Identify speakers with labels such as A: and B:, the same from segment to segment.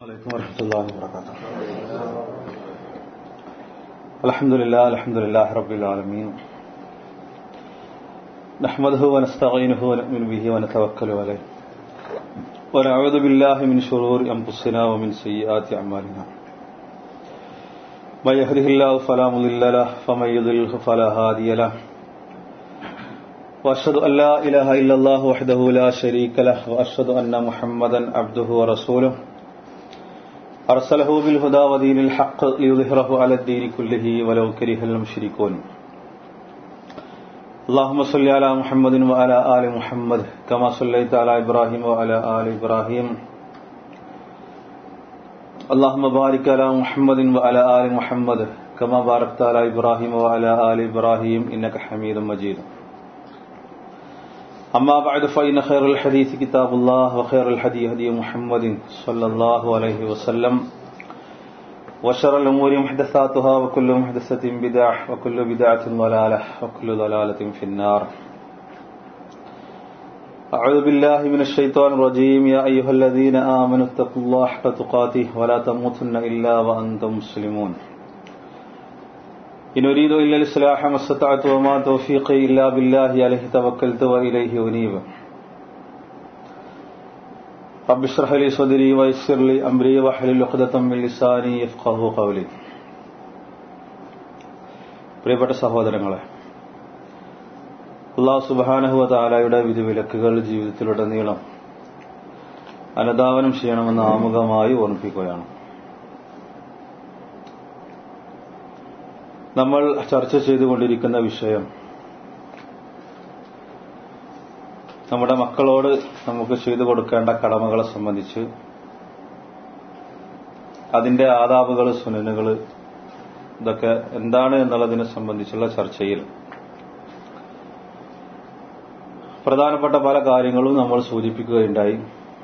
A: عليكم ورحمة الله وبركاته الحمد لله الحمد لله رب العالمين نحمده ونستعينه ونؤمن به ونتوكل عليه ونعوذ بالله من شرور أنفسنا ومن سيئات أعمالنا من يهده الله فلا مضل له فمن يضلله فلا هادي له وأشهد أن لا إله إلا الله وحده لا شريك له وأشهد أن محمدا عبده ورسوله أرسله بالهدى ودين الحق ليظهره على الدين كله ولو كره المشركون اللهم صل على محمد وعلى آل محمد كما صليت على إبراهيم وعلى آل إبراهيم اللهم بارك على محمد وعلى آل محمد كما باركت على إبراهيم وعلى آل إبراهيم إنك حميد مجيد أما بعد فإن خير الحديث كتاب الله وخير الحديث هدي محمد صلى الله عليه وسلم وشر الأمور محدثاتها وكل محدثة بدعة وكل بدعة ضلالة وكل ضلالة في النار أعوذ بالله من الشيطان الرجيم يا أيها الذين آمنوا اتقوا الله حق تقاته ولا تموتن إلا وأنتم مسلمون إن أريد إلا الإصلاح ما استطعت وما توفيقي إلا بالله عليه توكلت وإليه أنيب رب اشرح لي صدري ويسر لي أمري واحلل عقدة من لساني يفقهوا قولي പ്രിയപ്പെട്ട സഹോദരങ്ങളെ അള്ളാഹു സുബാനഹുവ താലായുടെ വിധിവിലക്കുകൾ ജീവിതത്തിലുടനീളം അനുധാവനം ചെയ്യണമെന്ന് ആമുഖമായി ഓർമ്മിപ്പിക്കുകയാണ് നമ്മൾ ചർച്ച ചെയ്തുകൊണ്ടിരിക്കുന്ന വിഷയം നമ്മുടെ മക്കളോട് നമുക്ക് ചെയ്തു കൊടുക്കേണ്ട കടമകളെ സംബന്ധിച്ച് അതിന്റെ ആദാബുകൾ സുനനുകൾ ഇതൊക്കെ എന്താണ് എന്നുള്ളതിനെ സംബന്ധിച്ചുള്ള ചർച്ചയിൽ പ്രധാനപ്പെട്ട പല കാര്യങ്ങളും നമ്മൾ സൂചിപ്പിക്കുകയുണ്ടായി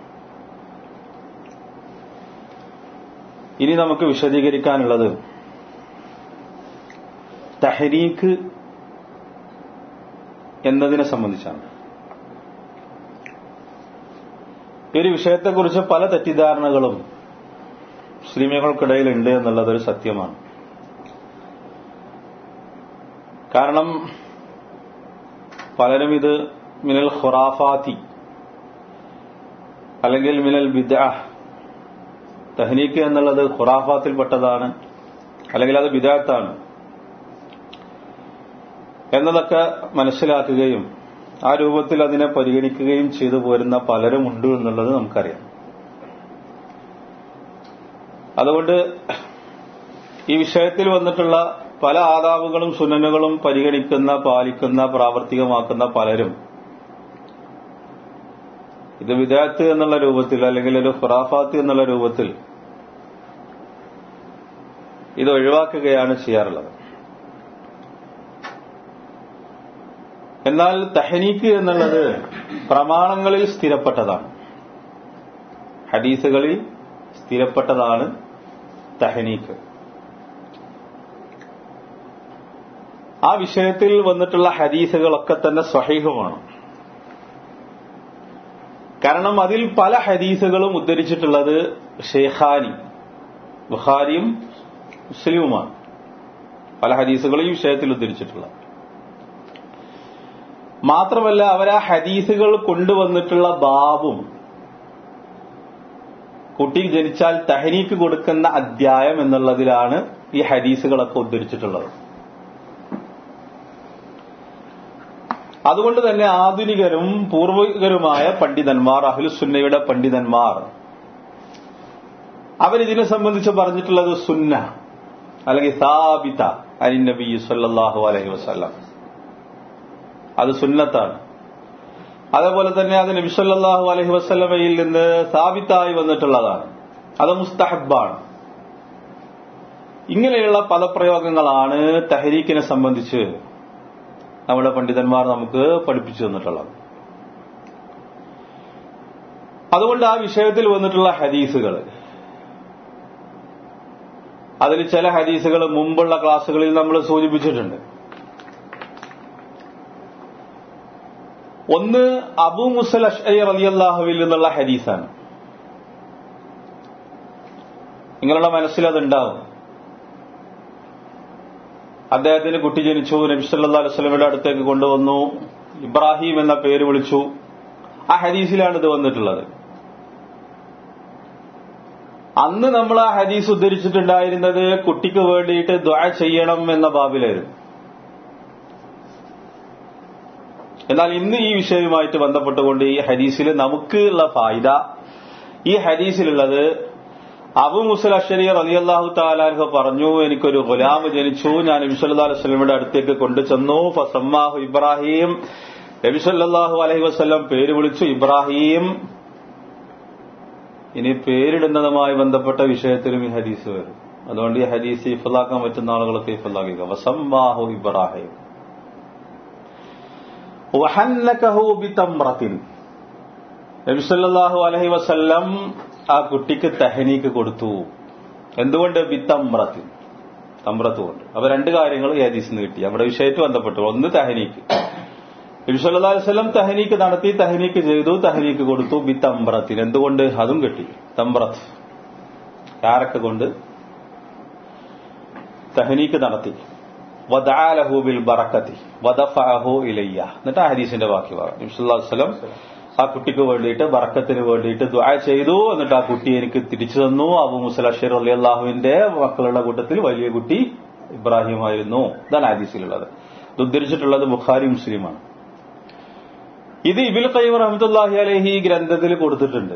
A: ഇനി നമുക്ക് വിശദീകരിക്കാനുള്ളത് തഹരീഖ് എന്നതിനെ സംബന്ധിച്ചാണ് ഈ ഒരു വിഷയത്തെക്കുറിച്ച് പല തെറ്റിദ്ധാരണകളും മുസ്ലിമുകൾക്കിടയിൽ ഉണ്ട് എന്നുള്ളതൊരു സത്യമാണ് കാരണം പലരും ഇത് മിനൽ ഖുറാഫാത്തി അല്ലെങ്കിൽ മിനൽ ബിദ തഹനീക്ക് എന്നുള്ളത് ഖുറാഫാത്തിൽപ്പെട്ടതാണ് അല്ലെങ്കിൽ അത് ബിദാത്താണ് എന്നതൊക്കെ മനസ്സിലാക്കുകയും ആ രൂപത്തിൽ അതിനെ പരിഗണിക്കുകയും ചെയ്തു പോരുന്ന പലരും ഉണ്ട് എന്നുള്ളത് നമുക്കറിയാം അതുകൊണ്ട് ഈ വിഷയത്തിൽ വന്നിട്ടുള്ള പല ആദാബുകളും സുനനുകളും പരിഗണിക്കുന്ന പാലിക്കുന്ന പ്രാവർത്തികമാക്കുന്ന പലരും ഇത് വിദാത്ത് എന്നുള്ള രൂപത്തിൽ അല്ലെങ്കിൽ ഒരു ഖുറാഫാത്ത് എന്നുള്ള രൂപത്തിൽ ഇത് ഒഴിവാക്കുകയാണ് ചെയ്യാറുള്ളത് എന്നാൽ തഹനീക്ക് എന്നുള്ളത് പ്രമാണങ്ങളിൽ സ്ഥിരപ്പെട്ടതാണ് ഹദീസുകളിൽ സ്ഥിരപ്പെട്ടതാണ് തഹനീക്ക് ആ വിഷയത്തിൽ വന്നിട്ടുള്ള ഹദീസുകളൊക്കെ തന്നെ സ്വഹീഹുമാണ് കാരണം അതിൽ പല ഹദീസുകളും ഉദ്ധരിച്ചിട്ടുള്ളത് ഷെയ്ഖാനി ബുഖാരിയും മുസ്ലിമുമാണ് പല ഹദീസുകളും ഈ വിഷയത്തിൽ ഉദ്ധരിച്ചിട്ടുള്ളത് മാത്രമല്ല അവർ ആ ഹദീസുകൾ കൊണ്ടുവന്നിട്ടുള്ള ബാബും കുട്ടി ജനിച്ചാൽ തഹനീക്ക് കൊടുക്കുന്ന അധ്യായം എന്നുള്ളതിലാണ് ഈ ഹദീസുകളൊക്കെ ഉദ്ധരിച്ചിട്ടുള്ളത് അതുകൊണ്ട് തന്നെ ആധുനികരും പൂർവികരുമായ പണ്ഡിതന്മാർ അഹ്ലുസുന്നയുടെ പണ്ഡിതന്മാർ അവരിതിനെ സംബന്ധിച്ച് പറഞ്ഞിട്ടുള്ളത് സുന്ന അല്ലെങ്കിൽ സാബിത അലി നബി സല്ലാഹു അലഹി വസ്ല്ലാം അത് സുന്നത്താണ് അതേപോലെ തന്നെ അത് നബിസല്ലാഹു അലഹി വസ്ലമയിൽ നിന്ന് സ്ഥാപിത്തായി വന്നിട്ടുള്ളതാണ് അത് മുസ്തഹബാണ് ഇങ്ങനെയുള്ള പദപ്രയോഗങ്ങളാണ് തഹരീക്കിനെ സംബന്ധിച്ച് നമ്മുടെ പണ്ഡിതന്മാർ നമുക്ക് പഠിപ്പിച്ചു തന്നിട്ടുള്ളത് അതുകൊണ്ട് ആ വിഷയത്തിൽ വന്നിട്ടുള്ള ഹദീസുകൾ അതിൽ ചില ഹദീസുകൾ മുമ്പുള്ള ക്ലാസ്സുകളിൽ നമ്മൾ സൂചിപ്പിച്ചിട്ടുണ്ട് ഒന്ന് അബു മുസൽ അഷ്അരി റളിയല്ലാഹുവിൽ നിന്നുള്ള ഹദീസാണ് നിങ്ങളുടെ മനസ്സിൽ അതുണ്ടാവും അദ്ദേഹത്തിന് കുട്ടി ജനിച്ചു നബി സല്ലല്ലാഹു അലൈഹി വസല്ലമയുടെ അടുത്തേക്ക് കൊണ്ടുവന്നു ഇബ്രാഹിം എന്ന പേര് വിളിച്ചു ആ ഹദീസിലാണ് ഇത് വന്നിട്ടുള്ളത് അന്ന് നമ്മൾ ആ ഹദീസ് ഉദ്ധരിച്ചിട്ടുണ്ടായിരുന്നത് കുട്ടിക്ക് വേണ്ടിയിട്ട് ദ്വാ ചെയ്യണം എന്ന ബാബിലായിരുന്നു എന്നാൽ ഇന്ന് ഈ വിഷയവുമായിട്ട് ബന്ധപ്പെട്ടുകൊണ്ട് ഈ ഹദീസിൽ നമുക്ക് ഉള്ള ഫായിദ ഈ ഹദീസിലുള്ളത് അബു മുസൽ അഷരി റലിയല്ലാഹു താലാഹു പറഞ്ഞു എനിക്കൊരു ഗുലാം ജനിച്ചു ഞാൻ നബിസല്ലാ അലുസ്ലമിയുടെ അടുത്തേക്ക് കൊണ്ടു ചെന്നു ഫസമ്മാഹു ഇബ്രാഹിം നബിസല്ലാഹു അലഹി വസ്ലം പേര് വിളിച്ചു ഇബ്രാഹിം ഇനി പേരിടുന്നതുമായി ബന്ധപ്പെട്ട വിഷയത്തിലും ഈ ഹദീസ് വരും അതുകൊണ്ട് ഈ ഹദീസ് ഇഫലാക്കാൻ പറ്റുന്ന ആളുകളൊക്കെ ഇഫലാക്കുക വസമ്മാഹു ഇബ്രാഹിം വഹന്നകഹു ബിതംറത്തിൻ നബി സല്ലല്ലാഹു അലൈഹി വസല്ലം ആ കുട്ടിക്ക് തഹനീക്ക് കൊടുത്തു എന്തുകൊണ്ട് ബിത്തമ്രത്തിൻ തമ്രത്ത് കൊണ്ട് അപ്പൊ രണ്ട് കാര്യങ്ങൾ ഈ ഹദീസിന് കിട്ടി നമ്മുടെ വിഷയത്തിൽ ബന്ധപ്പെട്ടു ഒന്ന് തഹനീക്ക് നബി സല്ലല്ലാഹു അലൈഹി വസല്ലം തഹനീക്ക് നടത്തി തഹനീക്ക് ചെയ്തു തഹനീക്ക് കൊടുത്തു ബിത്തമ്രത്തിൻ എന്തുകൊണ്ട് അതും കിട്ടി തമ്രത്ത് കാരക്ക കൊണ്ട് തഹനീക്ക് നടത്തി വദാലഹു ബിൽ ബറക്കത്തി വദഫഅഹു ഇലയ്യ എന്നിട്ട് ആ ഹദീസിന്റെ ബാക്കി ഭാഗം നബി സല്ലല്ലാഹു അലൈഹി വസല്ലം ആ കുട്ടിക്ക് വേണ്ടിയിട്ട് ബറക്കത്തിന് വേണ്ടിയിട്ട് ദ്വാ ചെയ്തു എന്നിട്ട് ആ കുട്ടി എനിക്ക് തിരിച്ചു തന്നു അബു മുസൽ അഷീർ അലി അള്ളാഹുവിന്റെ മക്കളുടെ കൂട്ടത്തിൽ വലിയ കുട്ടി ഇബ്രാഹിം ആയിരുന്നു ഇതാണ് ഹദീസിലുള്ളത് ഇത് ഉദ്ധരിച്ചിട്ടുള്ളത് ബുഖാരി മുസ്ലിമാണ് ഇത് ഇബിൽ ഖയ്യം റഹമത്തുല്ലാഹി അലഹി ഈ ഗ്രന്ഥത്തിൽ കൊടുത്തിട്ടുണ്ട്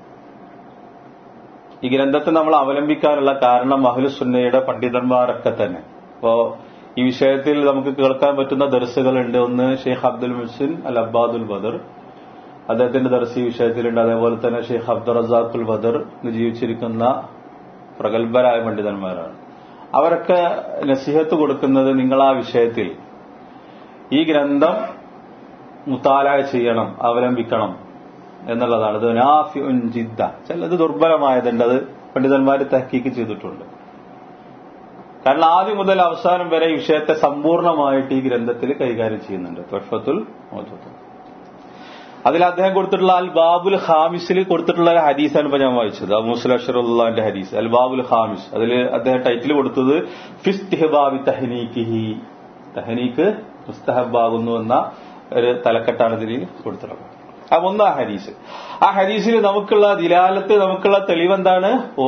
A: ഈ ഗ്രന്ഥത്തെ നമ്മൾ അവലംബിക്കാനുള്ള കാരണം അഹ്ലുസുന്നയുടെ പണ്ഡിതന്മാരൊക്കെ തന്നെ ഇപ്പോ ഈ വിഷയത്തിൽ നമുക്ക് കേൾക്കാൻ പറ്റുന്ന ദർസുകളുണ്ട് ഒന്ന് ഷെയ്ഖ് അബ്ദുൽ മുസിൻ അൽ അബ്ബാദുൽ ബദർ അദ്ദേഹത്തിന്റെ ദർശി വിഷയത്തിലുണ്ട് അതേപോലെ തന്നെ ഷെയ്ഖ് അബ്ദുൾ റസാഖുൽ ബദർ ഇന്ന് ജീവിച്ചിരിക്കുന്ന പ്രഗത്ഭരായ പണ്ഡിതന്മാരാണ് അവരൊക്കെ നസിഹത്ത് കൊടുക്കുന്നത് നിങ്ങൾ ആ വിഷയത്തിൽ ഈ ഗ്രന്ഥം മുത്താലായ ചെയ്യണം അവലംബിക്കണം എന്നുള്ളതാണ് ഇത് നാഫിഉൻ ജിദ്ദ ചിലത് ദുർബലമായതുണ്ട് അത് പണ്ഡിതന്മാർ തഹക്കീക്ക് ചെയ്തിട്ടുണ്ട് കാരണം ആദ്യം മുതൽ അവസാനം വരെ ഈ വിഷയത്തെ സമ്പൂർണമായിട്ട് ഈ ഗ്രന്ഥത്തിൽ കൈകാര്യം ചെയ്യുന്നുണ്ട് തൊഫത്തുൽ മോദത്തുൽ അതിൽ അദ്ദേഹം കൊടുത്തിട്ടുള്ള അൽ ബാബുൽ ഹാമിസിൽ കൊടുത്തിട്ടുള്ള ഒരു ഹദീസാണ് ഇപ്പൊ ഞാൻ വായിച്ചത് മുസ്ലിം അഷറുല്ലാന്റെ ഹദീസ് അൽ ബാബുൽ ഹാമിസ് അതിൽ അദ്ദേഹം ടൈറ്റിൽ കൊടുത്തത് ഫിസ്തിഹബാബി തഹനീക്കിഹി തഹനീക്ക് മുസ്തഹബാകുന്നു എന്ന ഒരു തലക്കെട്ടാണ് ഇതിൽ കൊടുത്തിട്ടുള്ളത് അപ്പൊ ഒന്ന് ആ ഹദീസ് ആ ഹദീസിൽ നമുക്കുള്ള ദിലാലത്ത് നമുക്കുള്ള തെളിവെന്താണ്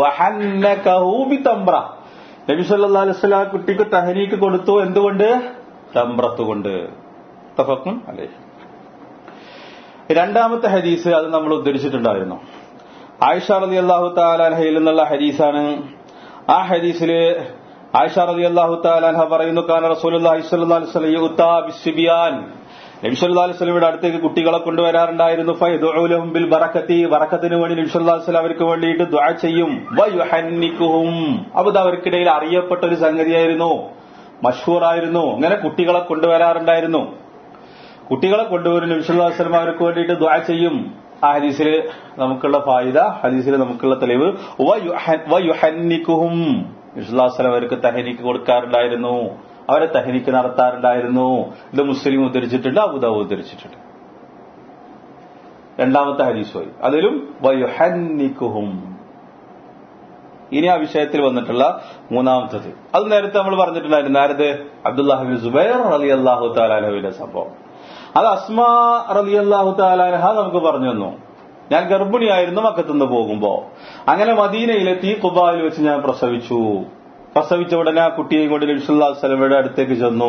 A: തമ്പ്ര നബി സല്ലാ അലൈഹി കുട്ടിക്ക് തഹനീക്ക് കൊടുത്തു എന്തുകൊണ്ട് തമ്പ്രത്ത് കൊണ്ട് തഫക്കും അല്ലേ രണ്ടാമത്തെ ഹദീസ് അത് നമ്മൾ ഉദ്ധരിച്ചിട്ടുണ്ടായിരുന്നു ആയിഷ റതി അള്ളാഹു താലാൻഹയിൽ നിന്നുള്ള ഹദീസാണ് ആ ഹദീസില് ആയിഷ റതി അള്ളാഹു താലാൻഹ പറയുന്നു കാന റസൂലുല്ലാഹിസ്വല്ലാസ്ലിയാൻ നബിസ്വല്ലാ അലുസ്ലമിയുടെ അടുത്തേക്ക് കുട്ടികളെ കൊണ്ടുവരാറുണ്ടായിരുന്നു ഫൈദുലഹും ബിൽ ബറക്കത്തി ബറക്കത്തിന് വേണ്ടി നബിസ്വല്ലാ വസ്ലം അവർക്ക് വേണ്ടിയിട്ട് ദ്വാ ചെയ്യും വയുഹന്നിക്കുഹും അപ്പൊ ഇത് അവർക്കിടയിൽ അറിയപ്പെട്ട ഒരു സംഗതിയായിരുന്നു മഷൂറായിരുന്നു അങ്ങനെ കുട്ടികളെ കൊണ്ടുവരാറുണ്ടായിരുന്നു കുട്ടികളെ കൊണ്ടുവരും നബിസ്വല്ലാസ്ലം അവർക്ക് വേണ്ടിയിട്ട് ദ്വാ ചെയ്യും ആ ഹദീസിൽ നമുക്കുള്ള ഫായിദ ഹദീസിൽ നമുക്കുള്ള തെളിവ് വയുഹന്നിക്കുഹും നബിസ്വല്ലാസ്ലം അവർക്ക് തഹനിക്ക് കൊടുക്കാറുണ്ടായിരുന്നു അവരെ തഹനിക്ക് നടത്താറുണ്ടായിരുന്നു ഇത് മുസ്ലിം ഉദ്ധരിച്ചിട്ടുണ്ട് അബുദാബ് ഉദ്ധരിച്ചിട്ടുണ്ട് രണ്ടാമത്തെ ഹദീസ് പോയി അതിലും വയുഹന്നിക്കുഹും ഇനി ആ വിഷയത്തിൽ വന്നിട്ടുള്ള മൂന്നാമത്തത് അത് നേരത്തെ നമ്മൾ പറഞ്ഞിട്ടുണ്ടായിരുന്നു ആരത് അബ്ദുല്ലാഹിബിൻ സുബൈർ അലി അള്ളാഹു താലാലഹുവിന്റെ സംഭവം അത് അസ്മാ റലി അള്ളാഹു താലാലഹ നമുക്ക് പറഞ്ഞു തന്നു ഞാൻ ഗർഭിണിയായിരുന്നു മക്കത്തുനിന്ന് പോകുമ്പോ അങ്ങനെ മദീനയിലെത്തി കുബായിൽ വെച്ച് ഞാൻ പ്രസവിച്ചു പ്രസവിച്ച ഉടനെ ആ കുട്ടിയെയും കൊണ്ട് നബിസുല്ലാ വസ്ലമയുടെ അടുത്തേക്ക് ചെന്നു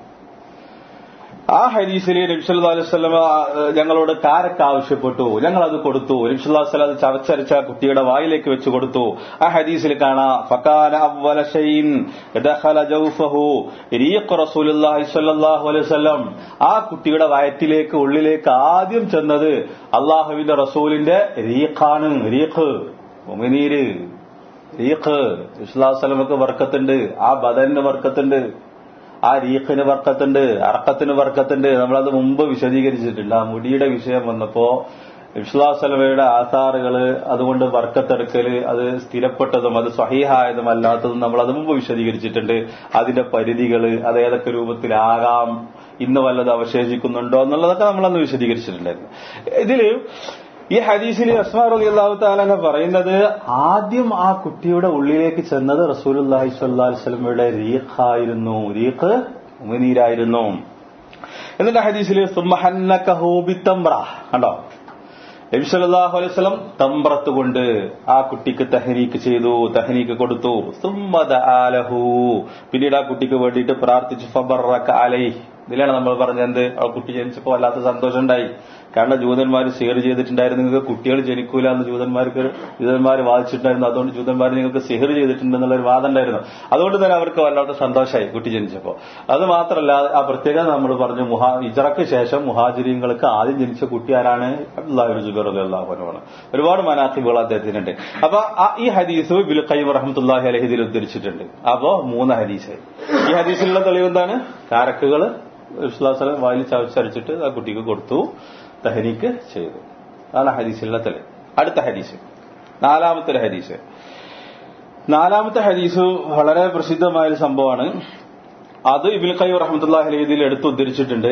A: ആ ഹരീസിൽ നബിസുല്ലാ അലുവല്ലമ ഞങ്ങളോട് കാരക്ക് ആവശ്യപ്പെട്ടു ഞങ്ങൾ അത് കൊടുത്തു നബിസുല്ലാ വസ്ലം അത് ചവച്ചരച്ച കുട്ടിയുടെ വായിലേക്ക് വെച്ച് കൊടുത്തു ആ ഹദീസിൽ കാണാം ഫക്കാന അവ്വല ഷൈൻ ദഖല ജൗഫഹു റീഖ് റസൂലുള്ളാഹി സ്വല്ലല്ലാഹു അലൈഹി വസല്ലം ആ കുട്ടിയുടെ വയറ്റിലേക്ക് ഉള്ളിലേക്ക് ആദ്യം ചെന്നത് അള്ളാഹുവിന്റെ റസൂലിന്റെ റീഖാണ് റീഖ് ഉമിനീര് റീഖ് ഇസ്ലാസ്ലമക്ക് വർക്കത്തുണ്ട് ആ ബദലിന് വർക്കത്തുണ്ട് ആ റീഖിന് വർക്കത്തുണ്ട് അറക്കത്തിന് വർക്കത്തുണ്ട് നമ്മളത് മുമ്പ് വിശദീകരിച്ചിട്ടുണ്ട് ആ മുടിയുടെ വിഷയം വന്നപ്പോ ഇസ്ലാസ്ലമയുടെ ആധാറുകള് അതുകൊണ്ട് വർക്കത്തെടുക്കല് അത് സ്ഥിരപ്പെട്ടതും അത് സ്വഹീഹായതും അല്ലാത്തതും നമ്മൾ അത് മുമ്പ് വിശദീകരിച്ചിട്ടുണ്ട് അതിന്റെ പരിധികള് അത് ഏതൊക്കെ രൂപത്തിലാകാം ഇന്ന് വല്ലത് അവശേഷിക്കുന്നുണ്ടോ എന്നുള്ളതൊക്കെ നമ്മളന്ന് വിശദീകരിച്ചിട്ടുണ്ടായിരുന്നു ഇതില് ഈ ഹദീസിൽ അസ്മാർ അലി അള്ളാഹു താലാന പറയുന്നത് ആദ്യം ആ കുട്ടിയുടെ ഉള്ളിലേക്ക് ചെന്നത് റസൂലുല്ലാഹി സ്വല്ലല്ലാഹി അലൈഹി വസല്ലമയുടെ റീഖായിരുന്നു റീഖ് ഉമിനീരായിരുന്നു എന്നിട്ട് ഹദീസിൽ സുമ്മഹന്നകഹു ബിത്തംറ കണ്ടോ നബി സല്ലല്ലാഹു അലൈഹി വസല്ലം തമ്പ്രത്ത് കൊണ്ട് ആ കുട്ടിക്ക് തഹരീക്ക് ചെയ്തു തഹരീക്ക് കൊടുത്തു സുമ്മദ ആലഹു പിന്നീട് ആ കുട്ടിക്ക് വേണ്ടിയിട്ട് പ്രാർത്ഥിച്ചു ഫബറക അലൈഹി ഇതിലാണ് നമ്മൾ പറഞ്ഞത് എന്ത് ആ കുട്ടി ജനിച്ചപ്പോൾ വല്ലാത്ത സന്തോഷം ഉണ്ടായി കാരണം ജൂതന്മാർ സിയർ ചെയ്തിട്ടുണ്ടായിരുന്നു നിങ്ങൾക്ക് കുട്ടികൾ ജനിക്കൂല എന്ന് ജൂതന്മാർക്ക് ജൂതന്മാർ വാദിച്ചിട്ടുണ്ടായിരുന്നു അതുകൊണ്ട് ജൂതന്മാർ നിങ്ങൾക്ക് സിഹർ ചെയ്തിട്ടുണ്ട് എന്നുള്ള ഒരു വാദം ഉണ്ടായിരുന്നു അതുകൊണ്ട് തന്നെ അവർക്ക് വല്ലാത്ത സന്തോഷമായി കുട്ടി ജനിച്ചപ്പോൾ അത് മാത്രമല്ല ആ പ്രത്യേകത നമ്മൾ പറഞ്ഞു മുഹാ ഇജറക്ക് ശേഷം മുഹാജിരിങ്ങൾക്ക് ആദ്യം ജനിച്ച കുട്ടി ആരാണ് അബ്ദുല്ലാഹി ജുബൈർ അള്ളാഹുനാണ് ഒരുപാട് മനാഖിബുകൾ അദ്ദേഹത്തിനുണ്ട് അപ്പൊ ആ ഈ ഹദീസ് ബിൽ ഖൈം റഹ്മത്തുല്ലാഹി അലഹിദിൽ ഉദ്ധരിച്ചിട്ടുണ്ട് അപ്പോ മൂന്ന് ഹദീസ് ഈ ഹദീസിലുള്ള തെളിവ് എന്താണ് കാരക്കുകൾ വിശ്വാസം വായിൽ ചവച്ചരച്ചിട്ട് ആ കുട്ടിക്ക് കൊടുത്തു തഹരീക്ക് ചെയ്തു അതാണ് ഹദീസിലുള്ള തെളിവ് അടുത്ത ഹദീസ് നാലാമത്തെ ഒരു ഹദീസ് നാലാമത്തെ ഹദീസ് വളരെ പ്രസിദ്ധമായ ഒരു സംഭവമാണ് അത് ഇബിൽ ഖൈ റഹ്മത്തുല്ലാഹി അലഹിദിൽ എടുത്ത് ഉദ്ധരിച്ചിട്ടുണ്ട്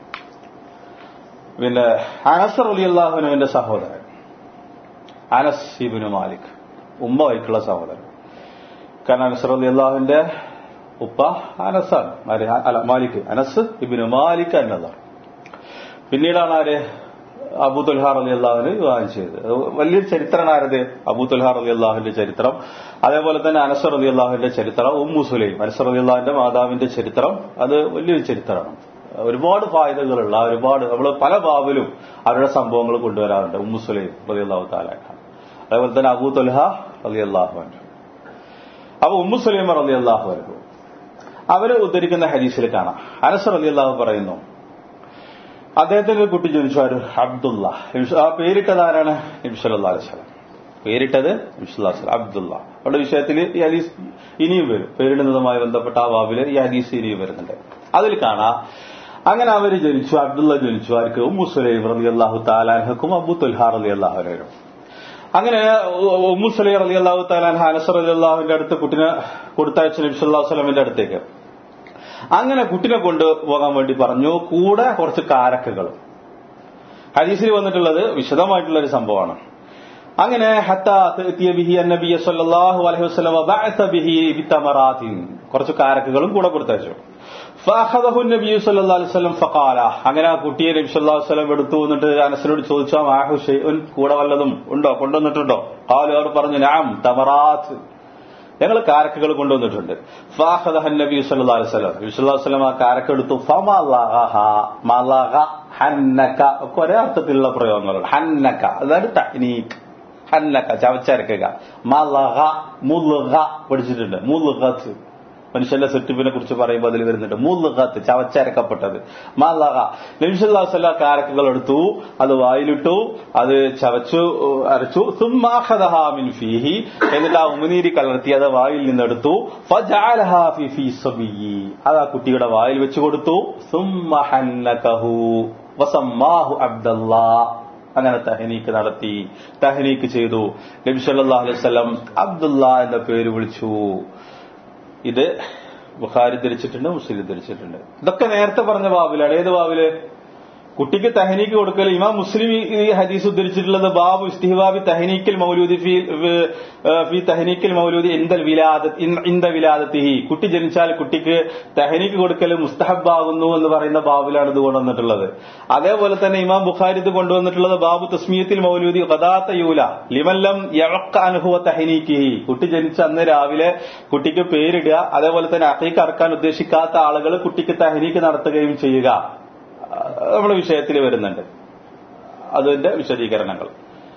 A: പിന്നെ അനസർ അലി അള്ളാഹുനുവിന്റെ സഹോദരൻ അനസ് ഇബിന് മാലിക് ഉമ്മ വൈക്കുള്ള സഹോദരൻ കാരണം അനസർ അലി അള്ളാഹുവിന്റെ ഉപ്പ അനസാണ് അല്ല മാലിക് അനസ് ഇബിന് മാലിക് എന്നതാണ് പിന്നീടാണ് ആര് അബൂ തുൽഹാർ അലി അള്ളാഹുവിന് വിവാഹം ചെയ്തത് വലിയൊരു ചരിത്രമാണ് ആരത് അബൂ തുൽഹാർ അലി അള്ളാഹുവിന്റെ ചരിത്രം അതേപോലെ തന്നെ അനസർ അലി അള്ളാഹുവിന്റെ ചരിത്രം ഉമ്മു സുലൈം അനസർ അലി അള്ളാഹിന്റെ മാതാവിന്റെ ചരിത്രം അത് വലിയൊരു ചരിത്രമാണ് ഒരുപാട് ഫായതകളുള്ള ഒരുപാട് നമ്മൾ പല ബാബിലും അവരുടെ സംഭവങ്ങൾ കൊണ്ടുവരാറുണ്ട് ഉമ്മു സുലൈം അലി അള്ളാഹു താലാഖ അതേപോലെ തന്നെ അബൂ തുൽഹ അലി അള്ളാഹു അപ്പൊ ഉമ്മു സുലൈം അലി അള്ളാഹു അനുഭവം അവര് ഉദ്ധരിക്കുന്ന ഹദീസിൽ കാണാം അനസർ അലി അള്ളാഹു പറയുന്നു അദ്ദേഹത്തിന്റെ ഒരു കുട്ടി ജനിച്ചു ആര് അബ്ദുള്ള ആ പേരിട്ടത് ആരാണ് നബിസ്വല്ലാ അലൈവലം പേരിട്ടത് നബിസ്വല്ലാസ്ലം അബ്ദുള്ള അവരുടെ വിഷയത്തിൽ ഈ ഹദീസ് ഇനിയും വരും പേരിടുന്നതുമായി ബന്ധപ്പെട്ട ആ വാവില് ഈ ഹദീസ് ഇനിയും വരുന്നുണ്ട് അതിൽ കാണാം അങ്ങനെ അവര് ജനിച്ചു അബ്ദുള്ള ജനിച്ചു ആർക്ക് ഉമ്മുസുലൈം റലി അള്ളാഹു താലാൻഹക്കും അബു തുൽഹാർ അലി അള്ളാഹുനും അങ്ങനെ ഉമ്മുസുലൈം റലി അള്ളാഹു താലാൻ അനസർ അലി അള്ളാഹുവിന്റെ അടുത്ത് കുട്ടിനെ കൊടുത്തയച്ചു നബിസ്വല്ലാ വസ്ലമിന്റെ അടുത്തേക്ക് അങ്ങനെ കുട്ടിനെ കൊണ്ട് പോകാൻ വേണ്ടി പറഞ്ഞു കൂടെ കുറച്ച് കാരക്കുകൾ ഹദീസിൽ വന്നിട്ടുള്ളത് വിശദമായിട്ടുള്ള ഒരു സംഭവമാണ് അങ്ങനെ കുറച്ച് കാരക്കുകളും കൂടെ കൊടുത്തയച്ചു അങ്ങനെ ആ കുട്ടിയെ നബി സല്ലാ വസ്ലം എടുത്തു എന്നിട്ട് അനസിനോട് ചോദിച്ചു ആഹു ഷെയ്ൻ കൂടെ വല്ലതും ഉണ്ടോ കൊണ്ടുവന്നിട്ടുണ്ടോ ആലു അവർ പറഞ്ഞു നാം തമറാത്ത് ഞങ്ങൾ കാരക്കുകൾ കൊണ്ടുവന്നിട്ടുണ്ട് ഫാഹദഹൻ നബി സല്ലല്ലാഹു അലൈഹി വസല്ലം നബി സല്ലല്ലാഹു അലൈഹി വസല്ലം ആ കാരക്ക എടുത്തു ഫമലഹ മലഹ ഹന്നക ഒരേ അർത്ഥത്തിലുള്ള പ്രയോഗങ്ങളുണ്ട് ഹന്നക അതാണ് തഹ്നീക് ഹന്നക ചവച്ചരക്കുക മലഹ മുൽഗ പഠിച്ചിട്ടുണ്ട് മുൽഗത്ത് മനുഷ്യന്റെ സെറ്റിപ്പിനെ കുറിച്ച് പറയുമ്പോൾ അതിൽ വരുന്നുണ്ട് മുൽഗത്ത് ചവച്ചരക്കപ്പെട്ടത് മലഹ നബി സല്ലല്ലാഹു അലൈഹി വസല്ലം കാരക്കുകൾ എടുത്തു അത് വായിലിട്ടു അത് ചവച്ചു അരച്ചു സുമ്മാഖദഹ മിൻ ഫീഹി എന്നിട്ട് ആ ഉമിനീരി കലർത്തി അത് വായിൽ നിന്നെടുത്തു ഫജഅലഹ ഫി ഫീ സബിയി അത് ആ കുട്ടിയുടെ വായിൽ വെച്ച് കൊടുത്തു സുമ്മഹന്നകഹു വസമ്മാഹു അബ്ദല്ലാ അങ്ങനെ തഹനീക്ക് നടത്തി തഹനീക്ക് ചെയ്തു നബി സല്ലല്ലാഹു അലൈഹി വസല്ലം അബ്ദുല്ല എന്ന പേര് വിളിച്ചു ഇത് ബുഖാരി ധരിച്ചിട്ടുണ്ട് മുസ്ലിം ധരിച്ചിട്ടുണ്ട് ഇതൊക്കെ നേരത്തെ പറഞ്ഞ ബാബിലാണ് ഏത് ബാബില് കുട്ടിക്ക് തഹനീക്ക് കൊടുക്കൽ ഇമാം മുസ്ലിം ഈ ഹദീസ് ഉദ്ധരിച്ചിട്ടുള്ളത് ബാബു ഇസ്തിഹബാബി തഹനീക്കൽ മൗലൂദി ഫി ഫി തഹനീക്കൽ മൗലൂദി ഇന്ദൽ വിലാദ ഇന്ദ വിലാദത്തിഹി കുട്ടി ജനിച്ചാൽ കുട്ടിക്ക് തഹനീക്ക് കൊടുക്കൽ മുസ്തഹബാകുന്നു എന്ന് പറയുന്ന ബാബിലാണ് ഇത് കൊണ്ടുവന്നിട്ടുള്ളത് അതേപോലെ തന്നെ ഇമാം ബുഖാരി ഇത് കൊണ്ടുവന്നിട്ടുള്ളത് ബാബു തസ്മിയത്തിൽ മൗലൂദി ഖദാത്ത യൂല ലിമല്ലം യവക്ക അനുഭവ തഹനീക്കിഹി കുട്ടി ജനിച്ച അന്ന് രാവിലെ കുട്ടിക്ക് പേരിടുക അതേപോലെ തന്നെ അക്കീക്ക് അറക്കാൻ ഉദ്ദേശിക്കാത്ത ആളുകൾ കുട്ടിക്ക് തഹനീക്ക് നടത്തുകയും ചെയ്യുക നമ്മുടെ വിഷയത്തിൽ വരുന്നുണ്ട് അതിന്റെ വിശദീകരണങ്ങൾ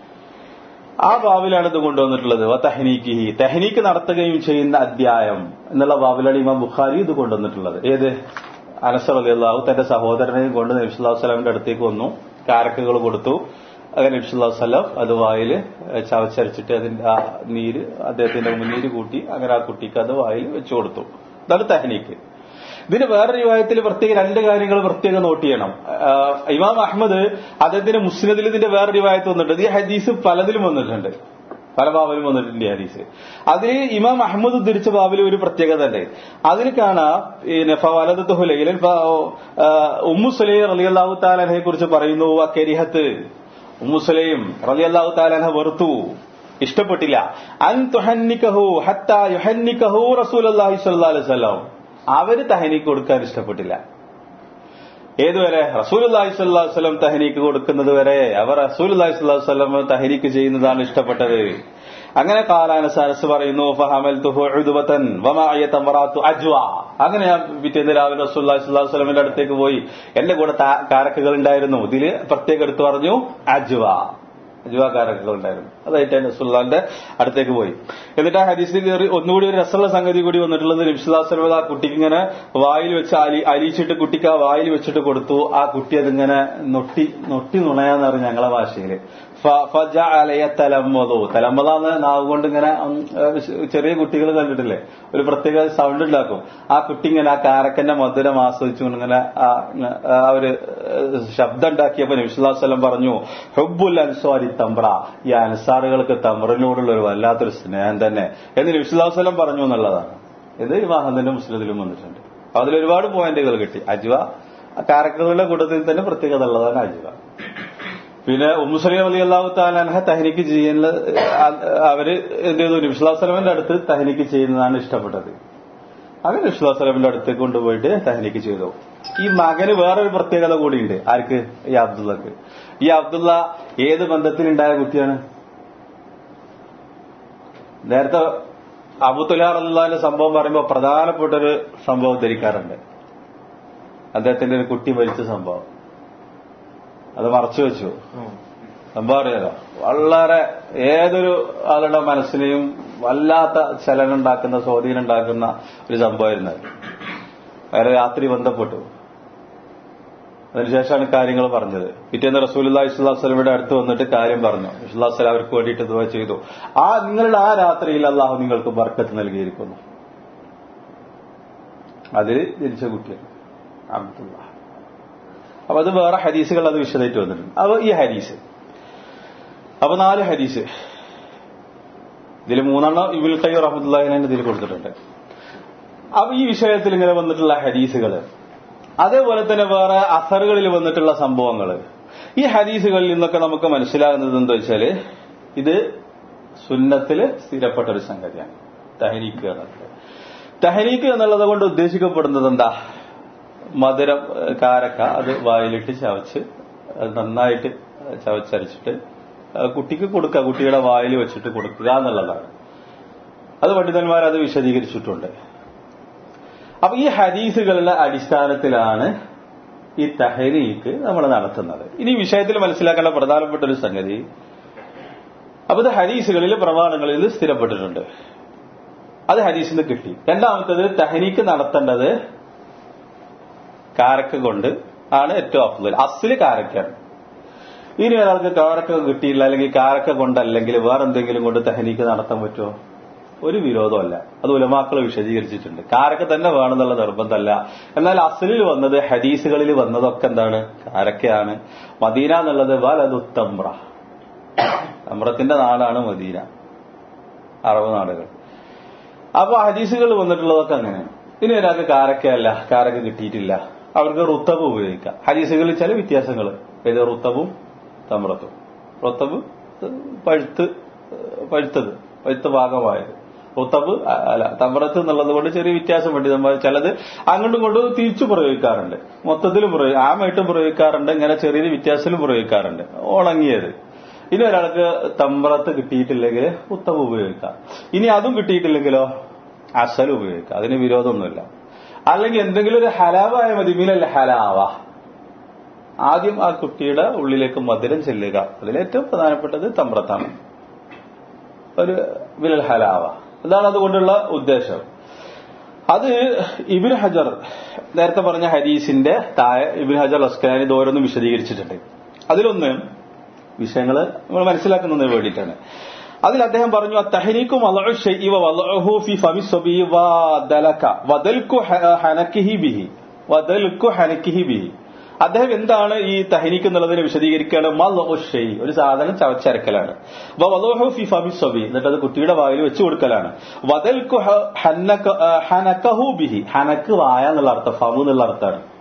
A: ആ ബാബിലാണ് ഇത് കൊണ്ടുവന്നിട്ടുള്ളത് തഹനീക്ക് തെഹനീക്ക് നടത്തുകയും ചെയ്യുന്ന അധ്യായം എന്നുള്ള ബാബിലാണ് ഇമാം ബുഖാരി ഇത് കൊണ്ടുവന്നിട്ടുള്ളത് ഏത് അനസർ അലി അള്ളാഹു തന്റെ സഹോദരനെയും കൊണ്ട് നബിസ്വല്ലാഹു വസ്ലാമിന്റെ അടുത്തേക്ക് വന്നു കാരക്കുകൾ കൊടുത്തു അങ്ങനെ നബിസ്വല്ലാഹു വസ്ലാം അത് വായിൽ ചവച്ചരച്ചിട്ട് അതിന്റെ ആ നീര് അദ്ദേഹത്തിന്റെ മുന്നീര് കൂട്ടി അങ്ങനെ ആ കുട്ടിക്ക് അത് വായിൽ വെച്ചു കൊടുത്തു അതാണ് തെഹനീക്ക് ഇതിന് വേറെ രൂപത്തിൽ പ്രത്യേക രണ്ട് കാര്യങ്ങൾ പ്രത്യേകം നോട്ട് ചെയ്യണം ഇമാം അഹമ്മദ് അദ്ദേഹത്തിന്റെ മുസ്ലിദിൽ ഇതിന്റെ വേറെ രൂപത്ത് വന്നിട്ടുണ്ട് ഈ ഹദീസ് പലതിലും വന്നിട്ടുണ്ട് പല ബാബിലും വന്നിട്ടുണ്ട് ഈ ഹദീസ് അതിൽ ഇമാം അഹമ്മദ് ഉദ്ധരിച്ച ബാബിൽ ഒരു പ്രത്യേകത ഉണ്ട് അതിൽ കാണാം പിന്നെ ഫലദത്ത് ഹുലയിൽ ഉമ്മു സുലൈ അലി അള്ളാഹു താലഹെ കുറിച്ച് പറയുന്നു കരിഹത്ത് ഉമ്മുസലയും റളിയല്ലാഹു താലാന വെറുത്തു ഇഷ്ടപ്പെട്ടില്ല അൻ തുഹന്നിക്കഹു ഹത്താ യുഹന്നിക്കഹു റസൂലുള്ളാഹി സ്വല്ലല്ലാഹു അലൈഹി വസല്ലം അവര് തഹനീക്ക് കൊടുക്കാൻ ഇഷ്ടപ്പെട്ടില്ല ഏതുവരെ റസൂലുള്ളാഹി സ്വല്ലല്ലാഹു അലൈഹി വസല്ലം തഹനീക്ക് കൊടുക്കുന്നത് വരെ അവർ റസൂലുള്ളാഹി സ്വല്ലല്ലാഹു അലൈഹി വസല്ലം തഹനീക്ക് ചെയ്യുന്നതാണ് ഇഷ്ടപ്പെട്ടത് അങ്ങനെ കാലാന സരസ് പറയുന്നു ഫഹമൽതുഹു ഉദ്വതൻ വമായ തമറാത്തു അജ്വ അങ്ങനെ ഞാൻ പിറ്റേന്ന് രാവിലെ റസൂലുള്ളാഹി സ്വല്ലല്ലാഹു അലൈഹി വസല്ലമിന്റെ അടുത്തേക്ക് പോയി എന്റെ കൂടെ താ- കാരക്കുകൾ ഉണ്ടായിരുന്നു ഇതില് പ്രത്യേകം എടുത്തു പറഞ്ഞു അജ്വ അജ്വ കാരക്കുകൾ ഉണ്ടായിരുന്നു അതായിട്ട് റസൂലുള്ളാഹിന്റെ അടുത്തേക്ക് പോയി എന്നിട്ട് ആ ഹദീസിൽ കയറി ഒന്നുകൂടി ഒരു രസമുള്ള സംഗതി കൂടി വന്നിട്ടുള്ളത് നബിസ്വല്ലാസ്ലം ആ കുട്ടിക്ക് ഇങ്ങനെ വായിൽ വെച്ച് അലി അലിയിച്ചിട്ട് കുട്ടിക്ക് ആ വായിൽ വെച്ചിട്ട് കൊടുത്തു ആ കുട്ടി അതിങ്ങനെ നൊട്ടി നൊട്ടി നുണയാന്ന് പറഞ്ഞു ഞങ്ങളെ ഭാഷയില് ഫജഅലയ തലമ്മതു തലമ്മതാന്ന് നാവ് കൊണ്ട് ഇങ്ങനെ ഉം, ഏഹ്, ചെറിയ കുട്ടികൾ കണ്ടിട്ടില്ലേ ഒരു പ്രത്യേക സൗണ്ട് ഉണ്ടാക്കും ആ കുട്ടി ഇങ്ങനെ ആ കാരക്കന്റെ മധുരം ആസ്വദിച്ചുകൊണ്ട് ഇങ്ങനെ ആ ഇങ്ങ- ആ ഒരു ഏഹ്, ശബ്ദം ഉണ്ടാക്കിയപ്പോ നബിസ്വല്ലാസ്ലം പറഞ്ഞു ഹുബുൽ അൻസ്വാരി തമ്പ്ര ഈ അൻസാറുകൾക്ക് തമ്പ്രനോടുള്ള ഒരു വല്ലാത്തൊരു സ്നേഹം തന്നെ എന്ന് നബിസ്വല്ലാസ്ലം പറഞ്ഞു എന്നുള്ളതാണ് ഇത് ഈ വാഹനത്തിന്റെ മുസ്ലിത്തിലും വന്നിട്ടുണ്ട് അപ്പൊ അതിൽ ഒരുപാട് പോയിന്റുകൾ കിട്ടി അജ്വ കാരക്കുകളുടെ കൂട്ടത്തിൽ തന്നെ പ്രത്യേകത ഉള്ളതാണ് അജ്വ പിന്നെ ഉമ്മുസലീം അലി അള്ളാഹു താലാൻഹ തഹനിക്ക് ചെയ്യുന്ന അവര് എന്ത് ചെയ്തു നബിസ്വലാസ്ലമിന്റെ അടുത്ത് തഹനിക്ക് ചെയ്യുന്നതാണ് ഇഷ്ടപ്പെട്ടത് അങ്ങനെ നബിസ്വലാസ്ലമിന്റെ അടുത്തേക്ക് കൊണ്ടുപോയിട്ട് തഹനിക്ക് ചെയ്തു ഈ മകന് വേറൊരു പ്രത്യേകത കൂടിയുണ്ട് ആർക്ക് ഈ അബ്ദുള്ളക്ക് ഈ അബ്ദുള്ള ഏത് ബന്ധത്തിലുണ്ടായ കുട്ടിയാണ് നേരത്തെ അബുത്തുലാർ അള്ളാഹിന്റെ സംഭവം പറയുമ്പോൾ പ്രധാനപ്പെട്ട ഒരു സംഭവം ധരിക്കാറുണ്ട് അദ്ദേഹത്തിന്റെ ഒരു കുട്ടി മരിച്ച സംഭവം അത് മറച്ചു വെച്ചു സംഭവം അറിയാലോ വളരെ ഏതൊരു ആളുടെ മനസ്സിനെയും വല്ലാത്ത ചലനം ഉണ്ടാക്കുന്ന സ്വാധീനം ഉണ്ടാക്കുന്ന ഒരു സംഭവമായിരുന്നു അത് അയാളെ രാത്രി ബന്ധപ്പെട്ടു അതിനുശേഷമാണ് കാര്യങ്ങൾ പറഞ്ഞത് പിറ്റേന്ന് റസൂലി ഇസ്ലാസ്ലമിയുടെ അടുത്ത് വന്നിട്ട് കാര്യം പറഞ്ഞു ഇസ്ലാസ്ലം അവർക്ക് വേണ്ടിയിട്ട് ദുവ ചെയ്തു ആ നിങ്ങളുടെ ആ രാത്രിയിൽ അള്ളാഹു നിങ്ങൾക്ക് ബർക്കത്ത് നൽകിയിരിക്കുന്നു അതിൽ ജനിച്ച കുട്ടിയാണ് അബ്ദുള്ള അപ്പൊ അത് വേറെ ഹദീസുകൾ അത് വിശദമായിട്ട് വന്നിട്ടുണ്ട് അപ്പൊ ഈ ഹദീസ് അപ്പൊ നാല് ഹദീസ് ഇതിൽ മൂന്നെണ്ണം ഇബുൽ ഖയ്യർ റഹ്മത്തുള്ളാഹിനെ ഇതിൽ കൊടുത്തിട്ടുണ്ട് അപ്പൊ ഈ വിഷയത്തിൽ ഇങ്ങനെ വന്നിട്ടുള്ള ഹദീസുകൾ അതേപോലെ തന്നെ വേറെ അസറുകളിൽ വന്നിട്ടുള്ള സംഭവങ്ങൾ ഈ ഹദീസുകളിൽ നിന്നൊക്കെ നമുക്ക് മനസ്സിലാകുന്നത് എന്താ വെച്ചാല് ഇത് സുന്നത്തില് സ്ഥിരപ്പെട്ട ഒരു സംഗതിയാണ് തഹരീക്ക് എന്നുള്ളത് തഹരീക്ക് എന്നുള്ളത് കൊണ്ട് ഉദ്ദേശിക്കപ്പെടുന്നത് എന്താ മധുരം ഏഹ്, കാരക്ക അത് വായിലിട്ട് ചവച്ച് അത് നന്നായിട്ട് ചവച്ചരച്ചിട്ട് ഏഹ്, കുട്ടിക്ക് കൊടുക്കുക കുട്ടിയുടെ വായിൽ വെച്ചിട്ട് കൊടുക്കുക എന്നുള്ളതാണ് അത് പണ്ഡിതന്മാർ അത് വിശദീകരിച്ചിട്ടുണ്ട് അപ്പൊ ഈ ഹദീസുകളുടെ അടിസ്ഥാനത്തിലാണ് ഈ തഹരീക്ക് നമ്മൾ നടത്തുന്നത് ഇനി ഈ വിഷയത്തിൽ മനസ്സിലാക്കേണ്ട പ്രധാനപ്പെട്ട ഒരു സംഗതി അപ്പൊ ഇത് ഹദീസുകളിൽ പ്രമാണങ്ങളിൽ ഇത് സ്ഥിരപ്പെട്ടിട്ടുണ്ട് അത് ഹദീസിൽ നിന്ന് കിട്ടി രണ്ടാമത്തത് തഹരീക്ക് നടത്തേണ്ടത് കാരക്ക കൊണ്ട് ആണ് ഏറ്റവും അഫ്ദൽ അസില് കാരക്കാണ് ഇനി ഒരാൾക്ക് കാരക്ക കിട്ടിയില്ല അല്ലെങ്കിൽ കാരക്ക കൊണ്ടല്ലെങ്കിൽ വേറെ എന്തെങ്കിലും കൊണ്ട് തഹനീക്ക് നടത്താൻ പറ്റുമോ ഒരു വിരോധമല്ല അത് ഉലമാക്കൾ വിശദീകരിച്ചിട്ടുണ്ട് കാരക്ക തന്നെ വേണമെന്നുള്ള നിർബന്ധമല്ല എന്നാൽ അസലിൽ വന്നത് ഹദീസുകളിൽ വന്നതൊക്കെ എന്താണ് കാരക്കയാണ് മദീന എന്നുള്ളത് വലതു തമ്ര തമ്രത്തിന്റെ നാടാണ് മദീന അറബ് നാടുകൾ അപ്പൊ ഹദീസുകൾ വന്നിട്ടുള്ളതൊക്കെ അങ്ങനെ ഇനി ഒരാൾക്ക് കാരക്കയല്ല കാരക്ക കിട്ടിയിട്ടില്ല അവർക്ക് റുത്തബ് ഉപയോഗിക്കാം ഹദീസുകളിൽ ചില വ്യത്യാസങ്ങൾ ഏത് റുത്തബും തമ്രത്തും റുത്തബ് പഴുത്ത് പഴുത്തത് പഴുത്ത ഭാഗമായത് റുത്തബ് അ- അല്ല തമ്രത്ത് എന്നുള്ളത് കൊണ്ട് ചെറിയ വ്യത്യാസം വേണ്ടി നമ്മൾ ചിലത് അങ്ങോട്ടും ഇങ്ങോട്ടും തിരിച്ചു പ്രയോഗിക്കാറുണ്ട് മൊത്തത്തിൽ പ്രയോഗി ആമായിട്ടും പ്രയോഗിക്കാറുണ്ട് ഇങ്ങനെ ചെറിയൊരു വ്യത്യാസത്തിലും പ്രയോഗിക്കാറുണ്ട് ഉണങ്ങിയത് ഇനി ഒരാൾക്ക് തമ്പ്രത്ത് കിട്ടിയിട്ടില്ലെങ്കിൽ ഉത്തമ ഉപയോഗിക്കാം ഇനി അതും കിട്ടിയിട്ടില്ലെങ്കിലോ അസൽ ഉപയോഗിക്കാം അതിന് വിരോധമൊന്നുമില്ല അല്ലെങ്കിൽ എന്തെങ്കിലും ഒരു ഹലാവായ മതി മീനല്ല ഹലാവ ആദ്യം ആ കുട്ടിയുടെ ഉള്ളിലേക്ക് മധുരം ചെല്ലുക അതിലേറ്റവും പ്രധാനപ്പെട്ടത് തമ്പ്രത്താണ് ഒരു വിലൽ ഹലാവ ഇതാണ് അതുകൊണ്ടുള്ള ഉദ്ദേശം അത് ഇബിൻ ഹജർ നേരത്തെ പറഞ്ഞ ഹദീസിന്റെ താഴെ ഇബിൻ ഹജർ അസ്കാനി ഇത് ഓരോന്നും വിശദീകരിച്ചിട്ടുണ്ട് അതിലൊന്ന് വിഷയങ്ങൾ നമ്മൾ മനസ്സിലാക്കുന്നതിന് വേണ്ടിയിട്ടാണ് അതിൽ അദ്ദേഹം പറഞ്ഞു തഹരീക്കും ഫി ഫമി സ്വബി വദലക വദൽക്കു ഹ- ഹനക്കിഹി ബിഹി വദൽക്കു ഹനക്കിഹി ബിഹി അദ്ദേഹം എന്താണ് ഈ തഹരീക്ക് എന്നുള്ളതിനെ വിശദീകരിക്കുകയാണ് മലഉ ഷൈ ഒരു സാധനം ചവച്ചരക്കലാണ് വദലുഹു ഫി ഫമി സ്വബി എന്നിട്ട് അത് കുട്ടിയുടെ വായിൽ വെച്ച് കൊടുക്കലാണ് വദൽക്കു ഹ- ഹന്നക- ആ, ഹനക്കഹു ബിഹി ഹനക്ക് വായ എന്നുള്ള അർത്ഥം ഫമു എന്നുള്ള അർത്ഥമാണ്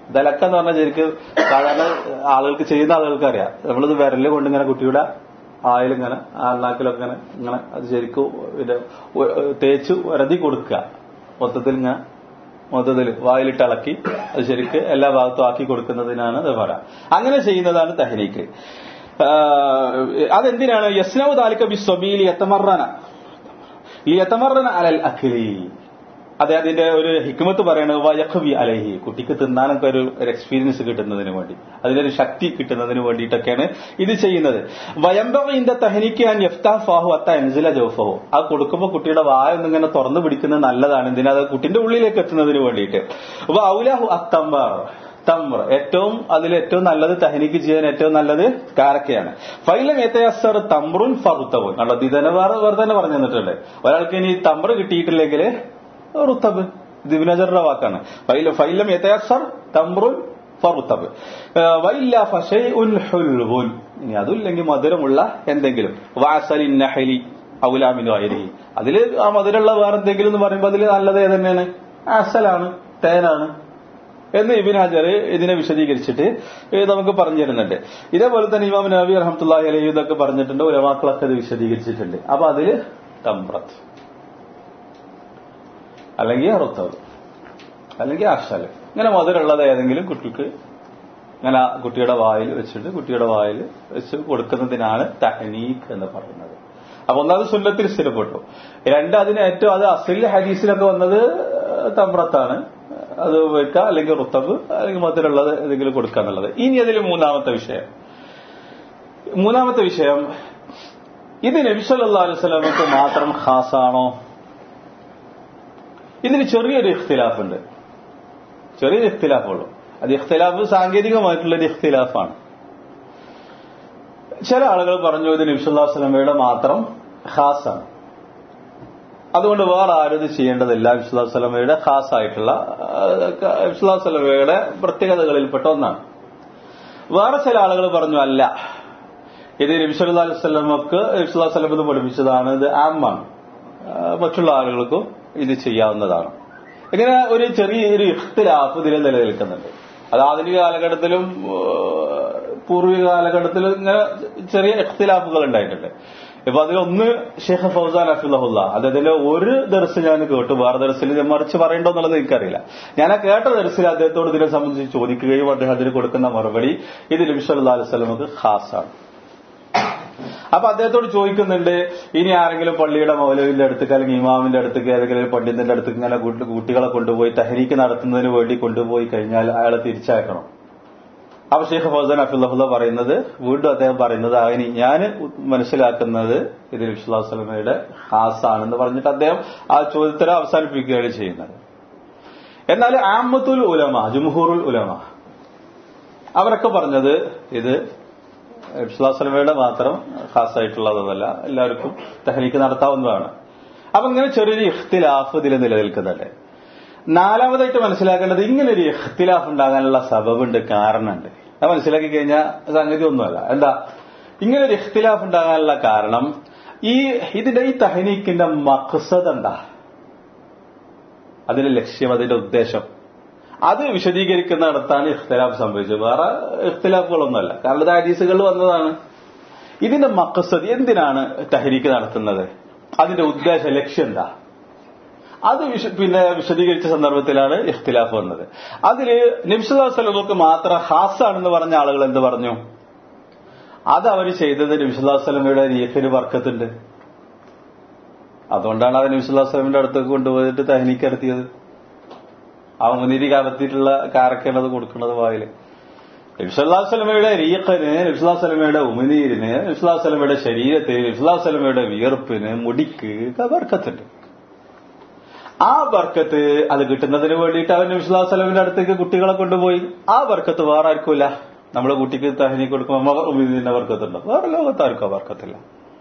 A: ദലക്ക എന്ന് പറഞ്ഞാൽ ശരിക്കും സാധാരണ ആളുകൾക്ക് ചെയ്യുന്ന ആളുകൾക്ക് അറിയാം നമ്മളിത് വിരല് കൊണ്ട് ഇങ്ങനെ കുട്ടിയുടെ ആയിലിങ്ങനെ ആൾനാക്കിലൊക്കെ ഇങ്ങനെ ഇങ്ങനെ അത് ശരിക്കും ഇത് ഒ- തേച്ച് ഉരതി കൊടുക്കുക മൊത്തത്തിൽ ഇങ്ങനെ മൊത്തത്തിൽ വായിലിട്ട് ഇളക്കി അത് ശരിക്ക് എല്ലാ ഭാഗത്തും ആക്കി കൊടുക്കുന്നതിനാണ് അത് പറയാം അങ്ങനെ ചെയ്യുന്നതാണ് തഹനീക്ക് ആഹ് അതെന്തിനാണ് യസ്നവ് താലിക്ക ബി സ്വബീലി എത്തമറന ഈ എത്തമറന അലൽ അഖിലി അതെ അതിന്റെ ഒരു ഹിക്മത്ത് പറയുന്നത് വയഖവി അലഹി കുട്ടിക്ക് തിന്നാനൊക്കെ ഒരു ഒരു എക്സ്പീരിയൻസ് കിട്ടുന്നതിന് വേണ്ടി അതിനൊരു ശക്തി കിട്ടുന്നതിന് വേണ്ടിയിട്ടൊക്കെയാണ് ഇത് ചെയ്യുന്നത് വയംബവ ഇന്ത തഹനിക്ക് ഞാൻ യഫ്താ ഫാഹു അത്ത എൻസില ജോഫഹു അത് കൊടുക്കുമ്പോൾ കുട്ടിയുടെ വായ ഒന്നിങ്ങനെ തുറന്നു പിടിക്കുന്നത് നല്ലതാണ് എന്തിനാ അത് കുട്ടിന്റെ ഉള്ളിലേക്ക് എത്തുന്നതിന് വേണ്ടിയിട്ട് അപ്പൊ ഔലാഹു അത്തംബാർ തമ്ര ഏറ്റവും അതിൽ ഏറ്റവും നല്ലത് തഹനിക്ക് ചെയ്യാൻ ഏറ്റവും നല്ലത് കാരക്കയാണ് ഫൈലം ഏത്തയസർ തമ്രുൻ ഫറുത്തവും കണ്ടോ ഇതിനെ വേറെ വേറെ തന്നെ പറഞ്ഞു തന്നിട്ടുണ്ട് ഒരാൾക്ക് ഇനി തമ്ര കിട്ടിയിട്ടില്ലെങ്കിൽ റുത്തബ് ദിബിനജറുടെ വാക്കാണ് ഫൈല ഫൈലം ഏത്തയസർ തമ്രുൻ ഫറുത്തബ് വൈല്ല ഫഷൈഉൻ ഹുൽഹുൻ ഇനി അതുമില്ലെങ്കിൽ മധുരമുള്ള എന്തെങ്കിലും വാസലിൻ നഹലി ഔലാമിനു ആയിരിക്കും അതില് ആ മധുരമുള്ള വേറെ എന്തെങ്കിലും എന്ന് പറയുമ്പോൾ അതിൽ നല്ലത് ഏതന്നെയാണ് അസലാണ് തേനാണ് എന്ന് ഇബിൻ ഹജർ ഇതിനെ വിശദീകരിച്ചിട്ട് ഇത് നമുക്ക് പറഞ്ഞു തരുന്നുണ്ട് ഇതേപോലെ തന്നെ ഇമാം നബി റഹമത്തുല്ലാഹി അലൈഹി ഇതൊക്കെ പറഞ്ഞിട്ടുണ്ട് ഉലമാക്കളൊക്കെ ഇത് വിശദീകരിച്ചിട്ടുണ്ട് അപ്പൊ അതില് തമ്രത്ത് അല്ലെങ്കിൽ റുത്തവ് അല്ലെങ്കിൽ അഷല് ഇങ്ങനെ മധുരമുള്ളത് ഏതെങ്കിലും കുട്ടിക്ക് ഇങ്ങനെ ആ കുട്ടിയുടെ വായിൽ വെച്ചിട്ട് കുട്ടിയുടെ വായിൽ വെച്ച് കൊടുക്കുന്നതിനാണ് തഹനീഖ് എന്ന് പറയുന്നത് അപ്പൊ ഒന്നാമത് സുന്നത്തിൽ സ്ഥിരപ്പെട്ടു രണ്ട് അതിന് ഏറ്റവും അത് അസലിൽ ഹദീസിലൊക്കെ വന്നത് തമ്രത്താണ് അത് വെക്കുക അല്ലെങ്കിൽ റുത്തബ് അല്ലെങ്കിൽ മധുരമുള്ളത് എന്തെങ്കിലും കൊടുക്കുക എന്നുള്ളത് ഇനി അതിൽ മൂന്നാമത്തെ വിഷയം മൂന്നാമത്തെ വിഷയം ഇത് നബി സല്ലല്ലാഹു അലൈഹി വസല്ലമക്ക് മാത്രം ഖാസാണോ ഇതിന് ചെറിയൊരു ഇഖ്തിലാഫ് ഉണ്ട് ചെറിയൊരു ഇഖ്തിലാഫുള്ളൂ അത് ഇഖ്തിലാഫ് സാങ്കേതികമായിട്ടുള്ള ഒരു ഇഖ്തിലാഫാണ് ചില ആളുകൾ പറഞ്ഞു ഇത് നബി സല്ലല്ലാഹു അലൈഹി വസല്ലമയുടെ മാത്രം ഖാസാണ് അതുകൊണ്ട് വേറെ ആരും ഇത് ചെയ്യേണ്ടതില്ല വിശ്വല്ലാ സ്വലമയുടെ ഖാസായിട്ടുള്ള വിശ്വല്ലാ സ്വലമയുടെ പ്രത്യേകതകളിൽപ്പെട്ട ഒന്നാണ് വേറെ ചില ആളുകൾ പറഞ്ഞു അല്ല ഇത് നബിസ്വല്ലാ സ്വലമക്ക് വിശ്വല്ലാ സ്വലം ഇത് പഠിപ്പിച്ചതാണ് ഇത് ആമാണ് മറ്റുള്ള ആളുകൾക്കും ഇത് ചെയ്യാവുന്നതാണ് ഇങ്ങനെ ഒരു ചെറിയൊരു ഇഖ്തിലാഫ് ഇതിൽ നിലനിൽക്കുന്നുണ്ട് അത് ആധുനിക കാലഘട്ടത്തിലും പൂർവിക കാലഘട്ടത്തിലും ഇങ്ങനെ ചെറിയ ഇഖ്തിലാഫുകൾ ഉണ്ടായിട്ടുണ്ട് ഇപ്പൊ അതിലൊന്ന് ഷെയ്ഖ് ഫൗസാൻ അഫിള്ളഹുല്ല അദ്ദേഹത്തിന്റെ ഒരു ദർസ് ഞാൻ കേട്ടു വേറെ ദർസിൽ ഞാൻ മറിച്ച് പറയണ്ടോ എന്നുള്ളത് എനിക്കറിയില്ല ഞാൻ ആ കേട്ട ദർസിൽ അദ്ദേഹത്തോട് ഇതിനെ സംബന്ധിച്ച് ചോദിക്കുകയും അദ്ദേഹം അതിന് കൊടുക്കുന്ന മറുപടി ഇത് നബിസ്വല്ലാ അലുസലമക്ക് ഖാസാണ് അപ്പൊ അദ്ദേഹത്തോട് ചോദിക്കുന്നുണ്ട് ഇനി ആരെങ്കിലും പള്ളിയുടെ മൗലവിന്റെ അടുത്തേക്ക് അല്ലെങ്കിൽ ഇമാമിന്റെ അടുത്തേക്ക് ഏതെങ്കിലും പണ്ഡിതന്റെ അടുത്തേക്ക് ഇങ്ങനെ കുട്ടികളെ കൊണ്ടുപോയി തഹരീക്ക് നടത്തുന്നതിന് വേണ്ടി കൊണ്ടുപോയി കഴിഞ്ഞാൽ അയാളെ തിരിച്ചയക്കണം അപ്പൊ ഷെയ്ഖ് ഫൗസാൻ അഫുല്ല പറയുന്നത് വീണ്ടും അദ്ദേഹം പറയുന്നത് അതിന് ഞാൻ മനസ്സിലാക്കുന്നത് ഇത് വിശ്വാസലമയുടെ ഹാസാണെന്ന് പറഞ്ഞിട്ട് അദ്ദേഹം ആ ചോദ്യത്തിന് അവസാനിപ്പിക്കുകയാണ് ചെയ്യുന്നത് എന്നാൽ ആമത്തുൽ ഉലമ ജുംഹൂറുൽ ഉലമ അവരൊക്കെ പറഞ്ഞത് ഇത് വിശ്വാസലമയുടെ മാത്രം ഖാസായിട്ടുള്ളതല്ല എല്ലാവർക്കും തഹനീക്ക് നടത്താവുന്നതാണ് അപ്പൊ ഇങ്ങനെ ചെറിയൊരു ഇഖ്തിലാഫ് ഇതിൽ നിലനിൽക്കുന്നുണ്ട് നാലാമതായിട്ട് മനസ്സിലാക്കേണ്ടത് ഇങ്ങനെ ഒരു ഇഖ്തിലാഫ് ഉണ്ടാകാനുള്ള സബബുണ്ട് കാരണമുണ്ട് അത് മനസ്സിലാക്കി കഴിഞ്ഞാൽ സംഗതി ഒന്നുമല്ല എന്താ ഇങ്ങനെ ഒരു ഇഖ്തിലാഫ് ഉണ്ടാകാനുള്ള കാരണം ഈ ഇതിന്റെ ഈ തഹനീക്കിന്റെ മഖസദ് എന്താ അതിന്റെ ലക്ഷ്യം അതിന്റെ ഉദ്ദേശം അത് വിശദീകരിക്കുന്നിടത്താണ് ഇഖ്തിലാഫ് സംഭവിച്ചത് വേറെ ഇഖ്തിലാഫുകളൊന്നുമല്ല കാരണം ഇത് ഹദീസുകളിൽ വന്നതാണ് ഇതിന്റെ മക്കസദ് എന്തിനാണ് തഹരീക്ക് നടത്തുന്നത് അതിന്റെ ഉദ്ദേശ ലക്ഷ്യം എന്താ അത് പിന്നെ വിശദീകരിച്ച സന്ദർഭത്തിലാണ് ഇഖ്തിലാഫ് വന്നത് അതില് നിംസുല്ലാ സ്വലമക്ക് മാത്രം ഹാസാണെന്ന് പറഞ്ഞ ആളുകൾ എന്ത് പറഞ്ഞു അത് അവർ ചെയ്തത് നബിസുല്ലാ സ്വലമയുടെ രീഖിന് വർക്കത്തുണ്ട് അതുകൊണ്ടാണ് അത് നബിസുല്ലാ സ്വലമിന്റെ അടുത്തേക്ക് കൊണ്ടുപോയിട്ട് തഹനിക്ക് നടത്തിയത് ആ മുന്നിരി കടത്തിയിട്ടുള്ള കാരക്കാണ് അത് കൊടുക്കുന്നത് വായില് നബിസുല്ലാ സ്വലമയുടെ രീഖന് നബിസുല്ലാ സ്വലമയുടെ ഉമിനീരിന് നബിസുല്ലാ സ്വലമയുടെ ശരീരത്തിന് നബിസുല്ലാ സ്വലമയുടെ വിയർപ്പിന് മുടിക്ക് വർക്കത്തുണ്ട് ആ ബർക്കത്ത് അത് കിട്ടുന്നതിന് വേണ്ടിയിട്ട് അവൻ നബിസ്ലാ സ്വലമിന്റെ അടുത്തേക്ക് കുട്ടികളെ കൊണ്ടുപോയി ആ ബർക്കത്ത് വേറെ ആർക്കുമില്ല നമ്മളെ കുട്ടിക്ക് തഹനി കൊടുക്കുമ്പോൾ ഉമീദിന്റെ ബർക്കത്തുണ്ട് വേറെ ലോകത്ത് ആർക്കും ആ ബർക്കത്തില്ല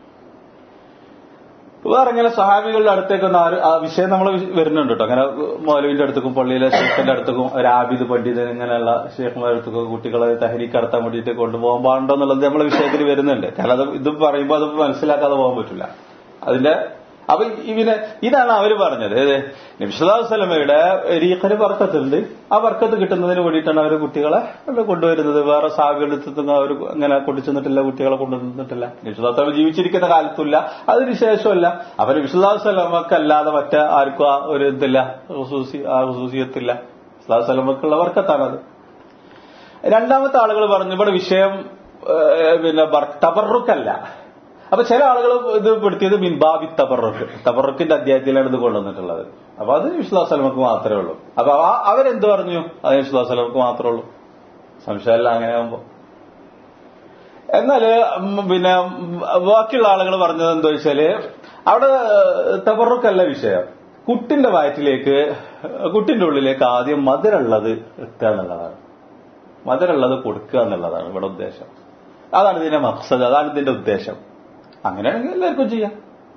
A: വേറെ ഇങ്ങനെ സഹാബികളുടെ അടുത്തേക്കൊന്നും ആര് ആ വിഷയം നമ്മൾ വരുന്നുണ്ട് കേട്ടോ അങ്ങനെ മൗലവിന്റെ അടുത്തേക്കും പള്ളിയിലെ ഷേഖിന്റെ അടുത്തേക്കും ഒരു ആബിദ് പണ്ഡിതൻ ഇങ്ങനെയുള്ള ഷേഖുമാരുടെ അടുത്തേക്കും കുട്ടികളെ തഹരിക്ക് നടത്താൻ വേണ്ടിയിട്ട് കൊണ്ടുപോകാൻ പാടുണ്ടോ എന്നുള്ളത് നമ്മളെ വിഷയത്തിൽ വരുന്നുണ്ട് കാരണം അത് ഇത് പറയുമ്പോൾ അത് മനസ്സിലാക്കാതെ പോകാൻ പറ്റില്ല അതിന്റെ അപ്പൊ ഇവന് ഇതാണ് അവര് പറഞ്ഞത് ഏത് നബിസ്വല്ലാസ്ലമയുടെ രീഖന് വർക്കത്തുണ്ട് ആ വർക്കത്ത് കിട്ടുന്നതിന് വേണ്ടിയിട്ടാണ് അവർ കുട്ടികളെ ഇവിടെ കൊണ്ടുവരുന്നത് വേറെ സാഹചര്യത്തിൽ അവർ അങ്ങനെ കൊണ്ടുചെന്നിട്ടില്ല കുട്ടികളെ കൊണ്ടുവന്നിട്ടില്ല നബിസ്വല്ലാസ്ലം ജീവിച്ചിരിക്കുന്ന കാലത്തുമില്ല അതിന് ശേഷമല്ല അപ്പൊ നബിസ്വല്ലാസ്ലമക്കല്ലാതെ മറ്റേ ആർക്കും ആ ഒരു ഇതില്ല ഹുസൂസി ആ ഹുസൂസിയത്തില്ല സ്വലാസ്ലമക്കുള്ള വർക്കത്താണത് രണ്ടാമത്തെ ആളുകൾ പറഞ്ഞു ഇവിടെ വിഷയം ഏഹ്, പിന്നെ ബർ- തബറുക്കല്ല അപ്പൊ ചില ആളുകൾ ഇത് പെടുത്തിയത് മിൻബാബി തബറുക്ക് തബറുക്കിന്റെ അധ്യായത്തിലാണ് ഇത് കൊണ്ടുവന്നിട്ടുള്ളത് അപ്പൊ അത് വിശ്വാസലമക്ക് മാത്രമേ ഉള്ളൂ അപ്പൊ ആ- അവരെന്ത് പറഞ്ഞു അത് വിശ്വാസലമക്ക് മാത്രമേ ഉള്ളൂ സംശയമല്ല അങ്ങനെ ആകുമ്പോ എന്നാല് ഉം പിന്നെ ഉം ബാക്കിയുള്ള ആളുകൾ പറഞ്ഞത് എന്താ വെച്ചാല് അവിടെ തബറുക്കല്ല വിഷയം കുട്ടിന്റെ വയറ്റിലേക്ക് കുട്ടിന്റെ ഉള്ളിലേക്ക് ആദ്യം മധുരമുള്ളത് എത്തുക എന്നുള്ളതാണ് മധുരമുള്ളത് കൊടുക്കുക എന്നുള്ളതാണ് ഇവിടെ ഉദ്ദേശം അതാണ് ഇതിന്റെ മക്സദ് അതാണ് ഇതിന്റെ ഉദ്ദേശം അങ്ങനെയാണെങ്കിൽ എല്ലാവർക്കും ചെയ്യാം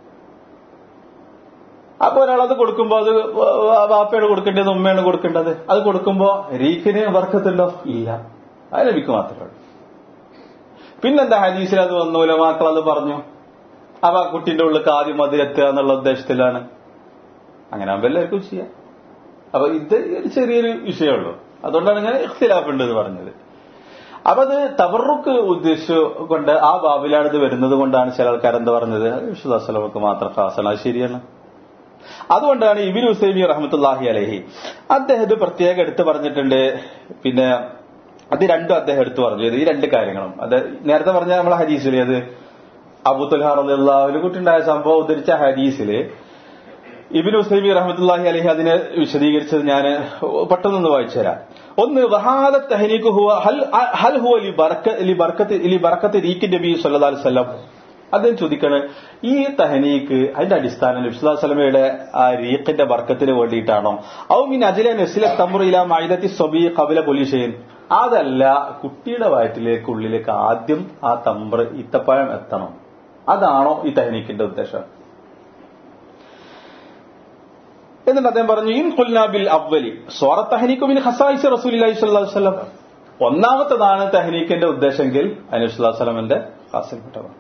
A: അപ്പൊ ഒരാളത് കൊടുക്കുമ്പോ അത് വാ- വാപ്പയാണ് കൊടുക്കേണ്ടത് ഉമ്മയാണ് കൊടുക്കേണ്ടത് അത് കൊടുക്കുമ്പോ രീഖിന് വർക്കത്തുണ്ടോ ഇല്ല അത് നബിക്ക് മാത്രമേ ഉള്ളൂ പിന്നെന്താ ഹദീസിൽ അത് വന്നു മക്കൾ അത് പറഞ്ഞു അപ്പൊ ആ കുട്ടിന്റെ ഉള്ളിൽ ആദ്യം മതിരെത്തുക എന്നുള്ള ഉദ്ദേശത്തിലാണ് അങ്ങനെ ആകുമ്പോ എല്ലാവർക്കും ചെയ്യാം അപ്പൊ ഇത് ഒരു ചെറിയൊരു വിഷയമുള്ളൂ അതുകൊണ്ടാണ് ഞാൻ ഇഖ്തിലാഫ് ഉണ്ട് എന്ന് പറഞ്ഞത് അപ്പൊ അത് തവറുക്ക് ഉദ്ദേശിച്ചു കൊണ്ട് ആ ബാബിലാണ് ഇത് വരുന്നത് കൊണ്ടാണ് ചില ആൾക്കാർ എന്താ പറഞ്ഞത് വിശ്വാസലമക്ക് മാത്രം ഖാസന അത് ശരിയാണ് അതുകൊണ്ടാണ് ഇബിൻ ഹുസൈമി റഹ്മത്തുല്ലാഹി അലഹി അദ്ദേഹം ഇത് പ്രത്യേകം എടുത്തു പറഞ്ഞിട്ടുണ്ട് പിന്നെ അത് രണ്ടും അദ്ദേഹം എടുത്തു പറഞ്ഞു ഇത് ഈ രണ്ട് കാര്യങ്ങളും അത് നേരത്തെ പറഞ്ഞ നമ്മളെ ഹദീസിൽ അത് അബുത്തുൽഹാറുള്ള കുട്ടിണ്ടായ സംഭവം ഉദ്ധരിച്ച ഹദീസില് ഇബിൻ ഹുസൈമി റഹ്മത്തുല്ലാഹി അലഹി അതിനെ വിശദീകരിച്ചത് ഞാൻ പെട്ടെന്നൊന്ന് വായിച്ചു തരാം ഒന്ന് വഹാദ തഹനീക്ക് ഹുവ ഹൽ ഹൽ ഹുവ ലി ബർക്ക ലി ബർക്കത്ത് ലി ബർക്കത്ത് രീക്കി നബി സല്ലല്ലാഹു അലൈഹി വസല്ലം അദ്ദേഹം ചോദിക്കാണ് ഈ തഹനീക്ക് അതിന്റെ അടിസ്ഥാനം നബി സല്ലല്ലാഹു അലൈഹി വസല്ലമയുടെ ആ റീഖിന്റെ ബർക്കത്തിന് വേണ്ടിയിട്ടാണോ ഔ മിൻ അജ്ല നസ്ല തംറു ഇലാ മൈദത്തി സബി ഖബല കുലി ഷൈൻ അതല്ല കുട്ടിയുടെ വയറ്റിലേക്ക് ഉള്ളിലേക്ക് ആദ്യം ആ തമ്പ്ര ഈത്തപ്പഴം എത്തണം അതാണോ ഈ തഹനീക്കിന്റെ ഉദ്ദേശം എന്നിട്ട് അദ്ദേഹം പറഞ്ഞു ഇൻ ഖുൽനാ ബിൽ അവലി സ്വാറ തഹനീക്കു മിൻ ഖസായിസ് റസൂലുള്ളാഹി സ്വല്ലല്ലാഹു അലൈഹി വസല്ലം ഒന്നാമത്തതാണ് തഹനീക്കിന്റെ ഉദ്ദേശമെങ്കിൽ അതിന് സ്വല്ലല്ലാഹു അലൈഹി വസല്ലമന്റെ ഖാസിൽപ്പെട്ടതാണ്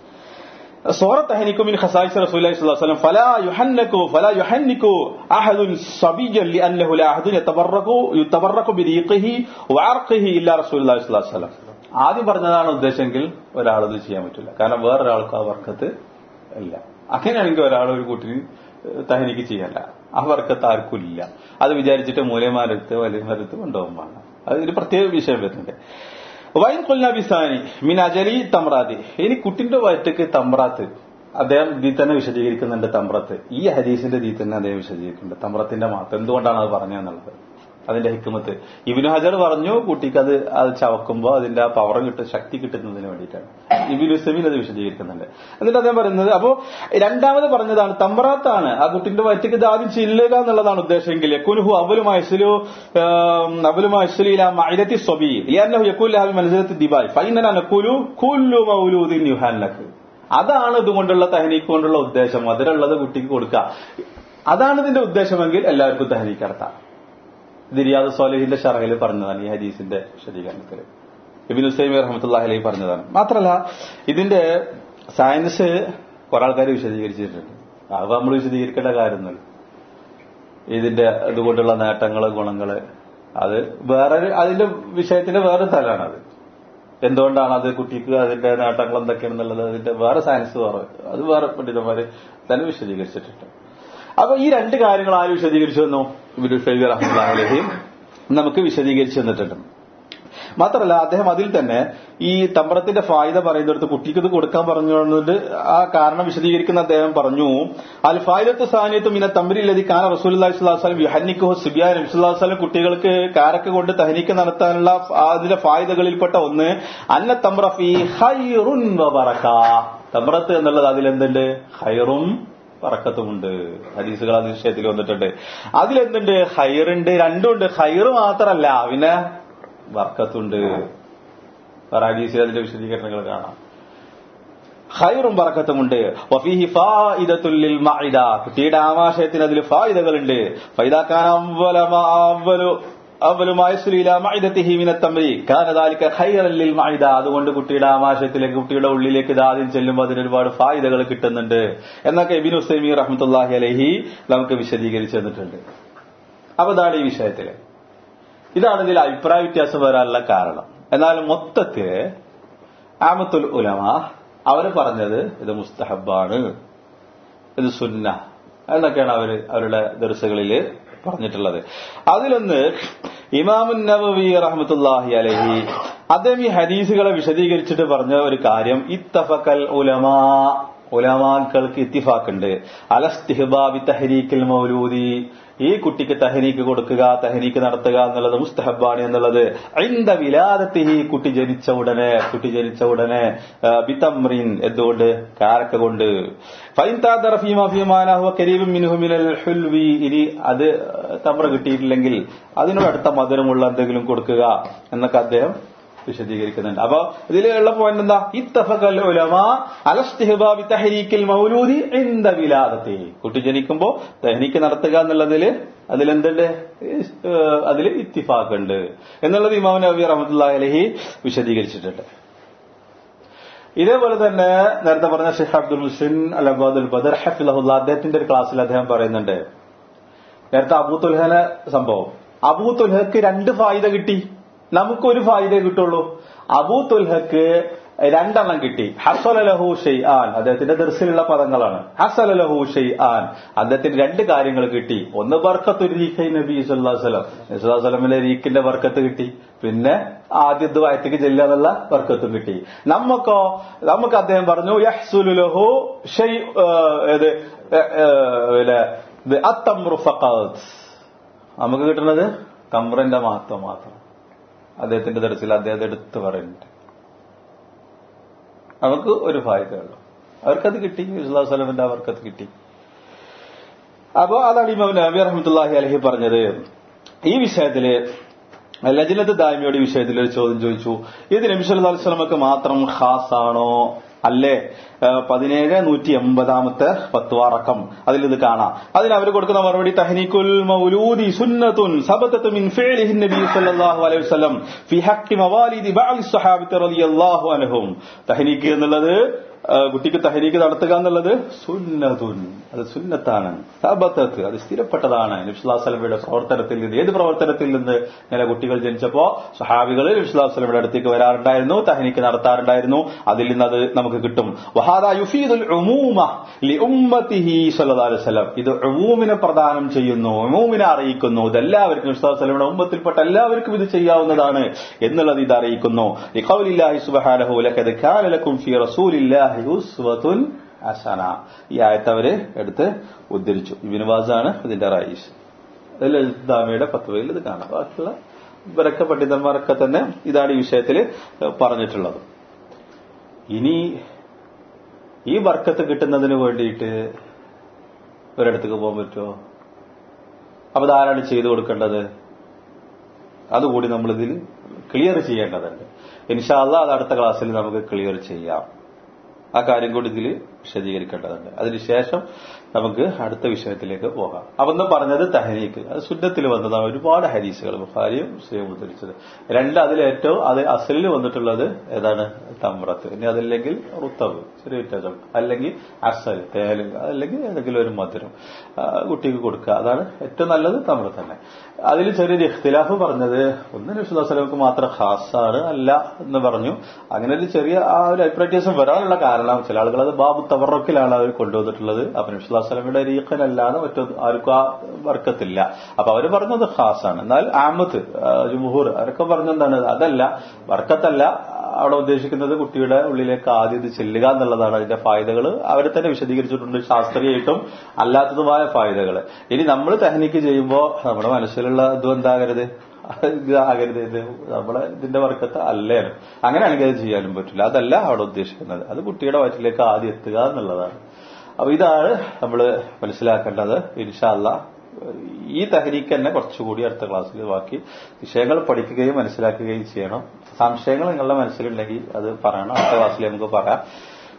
A: صورة تهنيك من خصائص رسول الله صلى الله عليه وسلم فلا يحنك فلا يحنك أحد صبيا لأنه لا أحد يتبرك يتبرك بريقه وعرقه إلا رسول الله صلى الله عليه وسلم ആദ്യം പറഞ്ഞതാണ് ഉദ്ദേശമെങ്കിൽ ഒരാളത് ചെയ്യാൻ പറ്റില്ല കാരണം വേറൊരാൾക്ക് ആ വർക്കത്ത് ഇല്ല അങ്ങനെയാണെങ്കിൽ ഒരാൾ ഒരു കുട്ടിന് തഹനിക്ക് ചെയ്യല്ല ആ വർക്കത്ത് ആർക്കും ഇല്ല അത് വിചാരിച്ചിട്ട് മൂലമാരത്ത് വലിയമാരത്ത് കൊണ്ടുപോകുമ്പോൾ അത് ഒരു പ്രത്യേക വിഷയം വരുന്നുണ്ട് വൈൻ കൊല്ല ബിസാനി മിൻ അജലി തമ്രാത്തി ഇനി കുട്ടിന്റെ വയറ്റക്ക് തമ്രാത്ത് അദ്ദേഹം ഇതിൽ തന്നെ വിശദീകരിക്കുന്നുണ്ട് തമ്രത്ത് ഈ ഹദീസിന്റെ ഇതിൽ തന്നെ അദ്ദേഹം വിശദീകരിക്കുന്നുണ്ട് തമ്രത്തിന്റെ മാത്രം എന്തുകൊണ്ടാണ് അത് പറഞ്ഞതെന്നുള്ളത് അതിന്റെ ഹിക്കുമത്ത് ഇബിനു ഹജർ പറഞ്ഞു കുട്ടിക്ക് അത് അത് ചവക്കുമ്പോൾ അതിന്റെ ആ പവർ കിട്ടും ശക്തി കിട്ടുന്നതിന് വേണ്ടിയിട്ടാണ് ഇബിനു സെമീൻ അത് വിശദീകരിക്കുന്നുണ്ട് എന്നിട്ട് അദ്ദേഹം പറയുന്നത് അപ്പോ രണ്ടാമത് പറഞ്ഞതാണ് തമ്രാത്താണ് ആ കുട്ടിന്റെ വയറ്റക്ക് ഇത് ആദ്യം ചെല്ലുക എന്നുള്ളതാണ് ഉദ്ദേശമെങ്കിൽ യക്കുനുഹു അവലു മൈസലു അവലു മൈസലില മൈരത്തി സ്വബി ലിയാനഹു യക്കുൽ ഹാബി മനസ്സിലത്തി ദിബായ് ഫൈനന നക്കുലു കുല്ലു മൗലൂദിൻ യുഹാനക്ക് അതാണ് ഇതുകൊണ്ടുള്ള തഹനീക്ക് കൊണ്ടുള്ള ഉദ്ദേശം അതിലുള്ളത് കുട്ടിക്ക് കൊടുക്കുക അതാണ് ഇതിന്റെ ഉദ്ദേശമെങ്കിൽ എല്ലാവർക്കും തഹനീക്ക് നടത്താം ഇത് റിയാദ് സോലഹിന്റെ ഷറഹിൽ പറഞ്ഞതാണ് ഈ ഹദീസിന്റെ വിശദീകരണത്തിൽ ഇബിൻ ഹുസൈമി റഹമത്തുല്ലാഹി അലൈഹി പറഞ്ഞതാണ് മാത്രമല്ല ഇതിന്റെ സയൻസ് കുറെ ആൾക്കാർ വിശദീകരിച്ചിട്ടുണ്ട് അത് നമ്മൾ വിശദീകരിക്കേണ്ട കാര്യമൊന്നുമില്ല ഇതിന്റെ ഇതുകൊണ്ടുള്ള നേട്ടങ്ങള് ഗുണങ്ങള് അത് വേറെ അതിന്റെ വിഷയത്തിന്റെ വേറെ തലാണത് എന്തുകൊണ്ടാണ് അത് കുട്ടിക്ക് അതിന്റെ നേട്ടങ്ങൾ എന്തൊക്കെയാണെന്നുള്ളത് അതിന്റെ വേറെ സയൻസ് വേറെ അത് വേറെ പണ്ഡിതന്മാര് തന്നെ വിശദീകരിച്ചിട്ടുണ്ട് അപ്പൊ ഈ രണ്ട് കാര്യങ്ങൾ ആര് വിശദീകരിച്ചു തന്നു ഇബിനു ഷൈബി റഹ്മുല്ലാഹിയും നമുക്ക് വിശദീകരിച്ചു തന്നിട്ടുണ്ട് മാത്രമല്ല അദ്ദേഹം അതിൽ തന്നെ ഈ തമ്പ്രത്തിന്റെ ഫായിദ പറയുന്നിടത്ത് കുട്ടിക്ക് ഇത് കൊടുക്കാൻ പറഞ്ഞുകൊണ്ട് ആ കാരണം വിശദീകരിക്കുന്ന അദ്ദേഹം പറഞ്ഞു അൽ ഫായിദത്ത് സാനിയത്തും ഇന്ന തമ്പിരില്ലതി കാന റസൂലി സ്വലാസ്ലം യുഹന്നിക്കോ സിബിയാൻ നബിസ്വല്ലാസ്ലം കുട്ടികൾക്ക് കാരക്ക് കൊണ്ട് തഹനിക്ക് നടത്താനുള്ള അതിന്റെ ഫായിദകളിൽപ്പെട്ട ഒന്ന് അന്ന തമ്ര ഫി ഹൈറുൻ വബറക തമ്രത്ത് എന്നുള്ളത് അതിലെന്തുണ്ട് ഹൈറും പറക്കത്തുമുണ്ട് ഹദീസുകൾ അത് വിഷയത്തിൽ വന്നിട്ടുണ്ട് അതിലെന്തുണ്ട് ഹൈറുണ്ട് രണ്ടുണ്ട് ഹൈറ് മാത്രല്ല പിന്നെ വർക്കത്തുണ്ട് വേറെ ഹദീസിൽ അതിന്റെ വിശദീകരണങ്ങൾ കാണാം ഹൈറും പറക്കത്തുമുണ്ട് വഫീഹി ഫായിദത്തുല്ലിൽ മഇദ കുട്ടിയുടെ ആമാശയത്തിന് അതിൽ ഫായിദകളുണ്ട് ഫൈദാക്കാൻ അവ്വല മാ അവ്വലു അതുകൊണ്ട് കുട്ടിയുടെ ആമാശയത്തിലേക്ക് കുട്ടിയുടെ ഉള്ളിലേക്ക് ഇത് ആദ്യം ചെല്ലുമ്പോൾ അതിന് ഒരുപാട് ഫായിദകൾ കിട്ടുന്നുണ്ട് എന്നൊക്കെ എബിൻ ഹുസൈമി റഹ്മത്തുല്ലാഹി അലഹി നമുക്ക് വിശദീകരിച്ചു തന്നിട്ടുണ്ട് അപ്പൊ ഇതാണ് ഈ വിഷയത്തില് ഇതാണ് ഇതിൽ അഭിപ്രായ വ്യത്യാസം വരാനുള്ള കാരണം എന്നാൽ മൊത്തത്തില് ആമത്തുൽ ഉലമ അവര് പറഞ്ഞത് ഇത് മുസ്തഹബാണ് ഇത് സുന്ന എന്നൊക്കെയാണ് അവര് അവരുടെ ദർശകളിൽ പറഞ്ഞിട്ടുള്ളത് അതിലൊന്ന് ഇമാമുൻ നബവി റഹ്മത്തുല്ലാഹി അലഹി അദ്ദേഹം ഈ ഹദീസുകളെ വിശദീകരിച്ചിട്ട് പറഞ്ഞ ഒരു കാര്യം ഇത്തഫക്കൽ ഉലമാ ഉലമാക്കൾക്ക് ഇത്തിഫാക്കുണ്ട് അലസ്തിഹബാബി തഹരീക്കിൽ മൗലൂദി ഈ കുട്ടിക്ക് തഹനീക്ക് കൊടുക്കുക തഹനീക്ക് നടത്തുക എന്നുള്ളത് മുസ്തഹബാണ് എന്നുള്ളത് ഐന്ത വിലാദത്തിഹി കുട്ടി ജനിച്ച ഉടനെ കുട്ടി ജനിച്ച ഉടനെ ബിതമ്രീൻ എന്തുകൊണ്ട് കാരക്ക കൊണ്ട് ഇനി അത് തമ്ര കിട്ടിയിട്ടില്ലെങ്കിൽ അതിനോട് അടുത്ത മധുരമുള്ള എന്തെങ്കിലും കൊടുക്കുക എന്നൊക്കെ അദ്ദേഹം വിശദീകരിക്കുന്നുണ്ട് അപ്പൊ ഇതിലുള്ള പോയിന്റ് എന്താ ഇത്തഫക്കൽ ഉലമ അലസ്തിഹബാബി തഹരീക്കിൽ മൗലൂദി എന്ത വിലാദത്തെ കുട്ടി ജനിക്കുമ്പോ തഹരീക്ക് നടത്തുക എന്നുള്ളതില് അതിലെന്തുണ്ട് അതിൽ ഇത്തിഫാക്കുണ്ട് എന്നുള്ളത് ഇമാം നബി റഹമത്തുള്ള അലഹി വിശദീകരിച്ചിട്ടുണ്ട് ഇതേപോലെ തന്നെ നേരത്തെ പറഞ്ഞ ഷെയ്ഖ് അബ്ദുൽ ഹുസൈൻ അൽ അബ്ദുൽ ബദർ ഹഫിലഹുല്ല അദ്ദേഹത്തിന്റെ ഒരു ക്ലാസ്സിൽ അദ്ദേഹം പറയുന്നുണ്ട് നേരത്തെ അബൂത്തുൽഹന സംഭവം അബൂത്തുൽഹക്ക് രണ്ട് ഫായിദ കിട്ടി നമുക്കൊരു ഫായിദേ കിട്ടുള്ളൂ അബൂ തുൽഹക്ക് രണ്ടെണ്ണം കിട്ടി ഹസലഹു ഷെയ് ആൻ അദ്ദേഹത്തിന്റെ ദർശിലുള്ള പദങ്ങളാണ് ഹസലഹു ഷെയ് ആൻ അദ്ദേഹത്തിന് രണ്ട് കാര്യങ്ങൾ കിട്ടി ഒന്ന് ബർക്കത്ത് റീഖൈ നബി സുല്ലാസ്ലം നബിസ്വലമിലെ റീഖിന്റെ ബർക്കത്ത് കിട്ടി പിന്നെ ആദ്യത്തെ വയത്തേക്ക് ചെല്ലാന്നുള്ള ബർക്കത്തും കിട്ടി നമുക്കോ നമുക്ക് അദ്ദേഹം പറഞ്ഞു യഹ്സുലുലഹു ഷെയ് ഏത് അത്തമ്രു ഫഖാത്ത് നമുക്ക് കിട്ടുന്നത് തമ്രന്റെ മഹത്വം മാത്രം അദ്ദേഹത്തിന്റെ തരത്തിൽ അദ്ദേഹം എടുത്തു പറയുന്നുണ്ട് നമുക്ക് ഒരു ഫായതയുള്ളൂ അവർക്കത് കിട്ടി വിശ്വാസലമിന്റെ അവർക്കത് കിട്ടി അപ്പോ അതാണ് ഇമാം നബി റഹ്മത്തുല്ലാഹി അലഹി പറഞ്ഞത് ഈ വിഷയത്തില് ലജിനത്ത് ദാമിയുടെ വിഷയത്തിൽ ഒരു ചോദ്യം ചോദിച്ചു ഇത് നബി സല്ലല്ലാഹു അലൈഹി വസല്ലമക്ക് മാത്രം ഖാസാണോ അല്ലേ പതിനേഴ് നൂറ്റി എൺപതാമത്തെ പത്വാറക്കം അതിൽ ഇത് കാണാം അതിന് അവർ കൊടുക്കുന്ന മറുപടി തഹ്നീക്കുൽ മൗലൂദി സുന്നത്തുൻ സബത്തത്ത് മിൻ ഫിഅലിഹി നബി സല്ലല്ലാഹു അലൈഹി വസല്ലം ഫി ഹഖ്ഖി മവാലിദി ബഅദി സ്വഹാബത്തി റളിയല്ലാഹു അൻഹും തഹ്നീക്ക് എന്നുള്ളത് കുട്ടിക്ക് തഹരീക്ക് നടത്തുക എന്നുള്ളത് സുന്നതുൻ അത് സുന്നത്താണ് സബത്തത്ത് അത് സ്ഥിരപ്പെട്ടതാണ് നബ്സുല്ലാസ്ലമയുടെ പ്രവർത്തനത്തിൽ നിന്ന് ഏത് പ്രവർത്തനത്തിൽ നിന്ന് ഇങ്ങനെ കുട്ടികൾ ജനിച്ചപ്പോ സഹാബികൾ നബ്സുല്ലാസ്ലമയുടെ അടുത്തേക്ക് വരാറുണ്ടായിരുന്നു തഹനിക്ക് നടത്താറുണ്ടായിരുന്നു അതിൽ നിന്ന് അത് നമുക്ക് കിട്ടും വഹാദ യുഫീദുൽ ഉമൂമ ലി ഉമ്മത്തിഹി സല്ലല്ലാഹു അലൈഹി വസല്ലം ഇത് ഉമൂമിനെ പ്രദാനം ചെയ്യുന്നു ഉമൂമിനെ അറിയിക്കുന്നു ഇതെല്ലാവർക്കും നബ്സുല്ലാസ്ലമയുടെ ഉമ്മത്തിൽപ്പെട്ട എല്ലാവർക്കും ഇത് ചെയ്യാവുന്നതാണ് എന്നുള്ളത് ഇത് അറിയിക്കുന്നു ലിഖൗലില്ലാഹി സുബ്ഹാനഹു ലഖദ് കാന ലക്കും ഫീ റസൂലില്ലാഹി ഉസ്വത്തുൻ ഹസന ഈ ആയത്ത് അവര് എടുത്ത് ഉദ്ധരിച്ചു ഇബിനുവാസാണ് ഇതിന്റെ റൈസ് അതിൽ ദാമിയുടെ പത്വയിൽ ഇത് കാണാം ബാക്കിയുള്ള ഇവരൊക്കെ പണ്ഡിതന്മാരൊക്കെ തന്നെ ഇതാണ് ഈ വിഷയത്തിൽ പറഞ്ഞിട്ടുള്ളത് ഇനി ഈ വർക്കത്ത് കിട്ടുന്നതിന് വേണ്ടിയിട്ട് ഒരിടത്തേക്ക് പോകാൻ പറ്റുമോ അപ്പൊ ഇതാരാണ് ചെയ്തു കൊടുക്കേണ്ടത് അതുകൂടി നമ്മളിതിൽ ക്ലിയർ ചെയ്യേണ്ടതുണ്ട് ഇൻഷാല്ല അത് അടുത്ത ക്ലാസ്സിൽ നമുക്ക് ക്ലിയർ ചെയ്യാം ആ കാര്യം കൂടി ഇതിൽ വിശദീകരിക്കേണ്ടതുണ്ട് അതിനുശേഷം നമുക്ക് അടുത്ത വിഷയത്തിലേക്ക് പോകാം അപ്പൊ പറഞ്ഞത് തഹനീക്ക് അത് ശുദ്ധത്തിൽ വന്നതാണ് ഒരുപാട് ഹരീസുകൾ ബുഖാരിയും മുസ്ലിം ഉദ്ധരിച്ചത് രണ്ട് അതിലേറ്റവും അത് അസലിൽ വന്നിട്ടുള്ളത് ഏതാണ് തമ്രത്ത് ഇനി അതല്ലെങ്കിൽ റുത്തവ് ചെറിയ വ്യത്യാസം അല്ലെങ്കിൽ അസൽ തേല് അല്ലെങ്കിൽ ഏതെങ്കിലും ഒരു മധുരം കുട്ടിക്ക് കൊടുക്കുക അതാണ് ഏറ്റവും നല്ലത് തമ്ര തന്നെ അതിൽ ചെറിയൊരു ഇഖ്തിലാഫ് പറഞ്ഞത് ഒന്ന് നബിസ്വലാസ്ലമക്ക് മാത്രം ഖാസാണ് അല്ല എന്ന് പറഞ്ഞു അങ്ങനെ ഒരു ചെറിയ ആ ഒരു അഭിപ്രായം വരാനുള്ള കാരണം ചില ആളുകൾ അത് ബാബു തവറക്കിലാണ് അവർ കൊണ്ടുവന്നിട്ടുള്ളത് അപ്പൊ നബിസ്വലാസ്ലമിയുടെ രീഖനല്ലാതെ മറ്റു ആർക്കും ആ വർക്കത്തില്ല അപ്പൊ അവർ പറഞ്ഞത് ഖാസാണ് എന്നാൽ ആമത്ത് ജുമുഹൂർ അവരൊക്കെ പറഞ്ഞെന്താണ് അതല്ല വർക്കത്തല്ല അവിടെ ഉദ്ദേശിക്കുന്നത് കുട്ടിയുടെ ഉള്ളിലേക്ക് ആദ്യം ഇത് ചെല്ലുക എന്നുള്ളതാണ് അതിന്റെ ഫായതകൾ അവരെ തന്നെ വിശദീകരിച്ചിട്ടുണ്ട് ശാസ്ത്രീയമായിട്ടും അല്ലാത്തതുമായ ഫായതകൾ ഇനി നമ്മൾ തെഹനിക്ക് ചെയ്യുമ്പോൾ നമ്മുടെ മനസ്സിലുള്ള ഇതും എന്താകരുത് ഇത് ആകരുത് ഇത് നമ്മളെ ഇതിന്റെ വർക്കത്ത് അല്ലേ അങ്ങനെയാണെങ്കിൽ അത് ചെയ്യാനും പറ്റില്ല അതല്ല അവിടെ ഉദ്ദേശിക്കുന്നത് അത് കുട്ടിയുടെ വയറ്റിലേക്ക് ആദ്യം എത്തുക എന്നുള്ളതാണ് അപ്പൊ ഇതാണ് നമ്മൾ മനസ്സിലാക്കേണ്ടത് ഇൻഷാല്ല ഈ തഹരീക്ക് തന്നെ കുറച്ചുകൂടി അടുത്ത ക്ലാസ്സിൽ ബാക്കി വിഷയങ്ങൾ പഠിക്കുകയും മനസ്സിലാക്കുകയും ചെയ്യണം സംശയങ്ങൾ നിങ്ങളുടെ മനസ്സിലുണ്ടെങ്കിൽ അത് പറയണം അടുത്ത ക്ലാസ്സിൽ നമുക്ക് പറയാം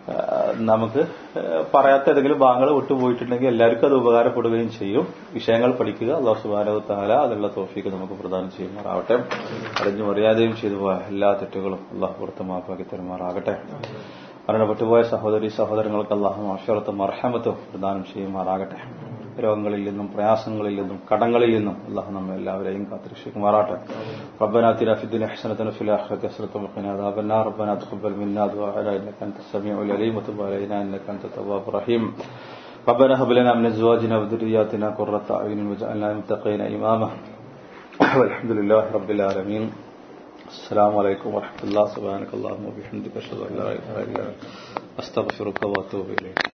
A: ആ, നമുക്ക് ആ, പറയാത്ത ഏതെങ്കിലും ഭാഗങ്ങൾ വിട്ടുപോയിട്ടുണ്ടെങ്കിൽ എല്ലാവർക്കും അത് ഉപകാരപ്പെടുകയും ചെയ്യും വിഷയങ്ങൾ പഠിക്കുക അള്ളാഹു സുബാനവ് താല അതിനുള്ള തോഫിക്ക് നമുക്ക് പ്രദാനം ചെയ്യുമാറാവട്ടെ അറിഞ്ഞു മറിയാതെയും ചെയ്തു പോയ എല്ലാ തെറ്റുകളും അള്ളാഹു പുറത്ത് മാപ്പാക്കി തരുമാറാകട്ടെ മരണപ്പെട്ടുപോയ സഹോദരി സഹോദരങ്ങൾക്ക് അള്ളാഹു അഷറത്തും അർഹമത്തും പ്രദാനം ചെയ്യുമാറാകട്ടെ രോഗങ്ങളിൽ നിന്നും പ്രയാസങ്ങളിൽ നിന്നും കടങ്ങളിൽ നിന്നും അള്ളാഹു നമ്മെ എല്ലാവരെയും കാത്തിരക്ഷിക്കുമാറാട്ടെ ربنا اتنا في الدنيا حسنة وفي الآخرة حسنة وقنا عذاب النار ربنا تقبل منا دعاءنا إنك أنت السميع العليم وتب علينا إنك أنت التواب الرحيم ربنا هب لنا من أزواجنا وذرياتنا قرة أعين واجعلنا للمتقين إماما والحمد لله رب العالمين السلام عليكم ورحمة الله سبحانك اللهم وبحمدك أشهد أن لا إله إلا أنت أستغفرك وأتوب إليك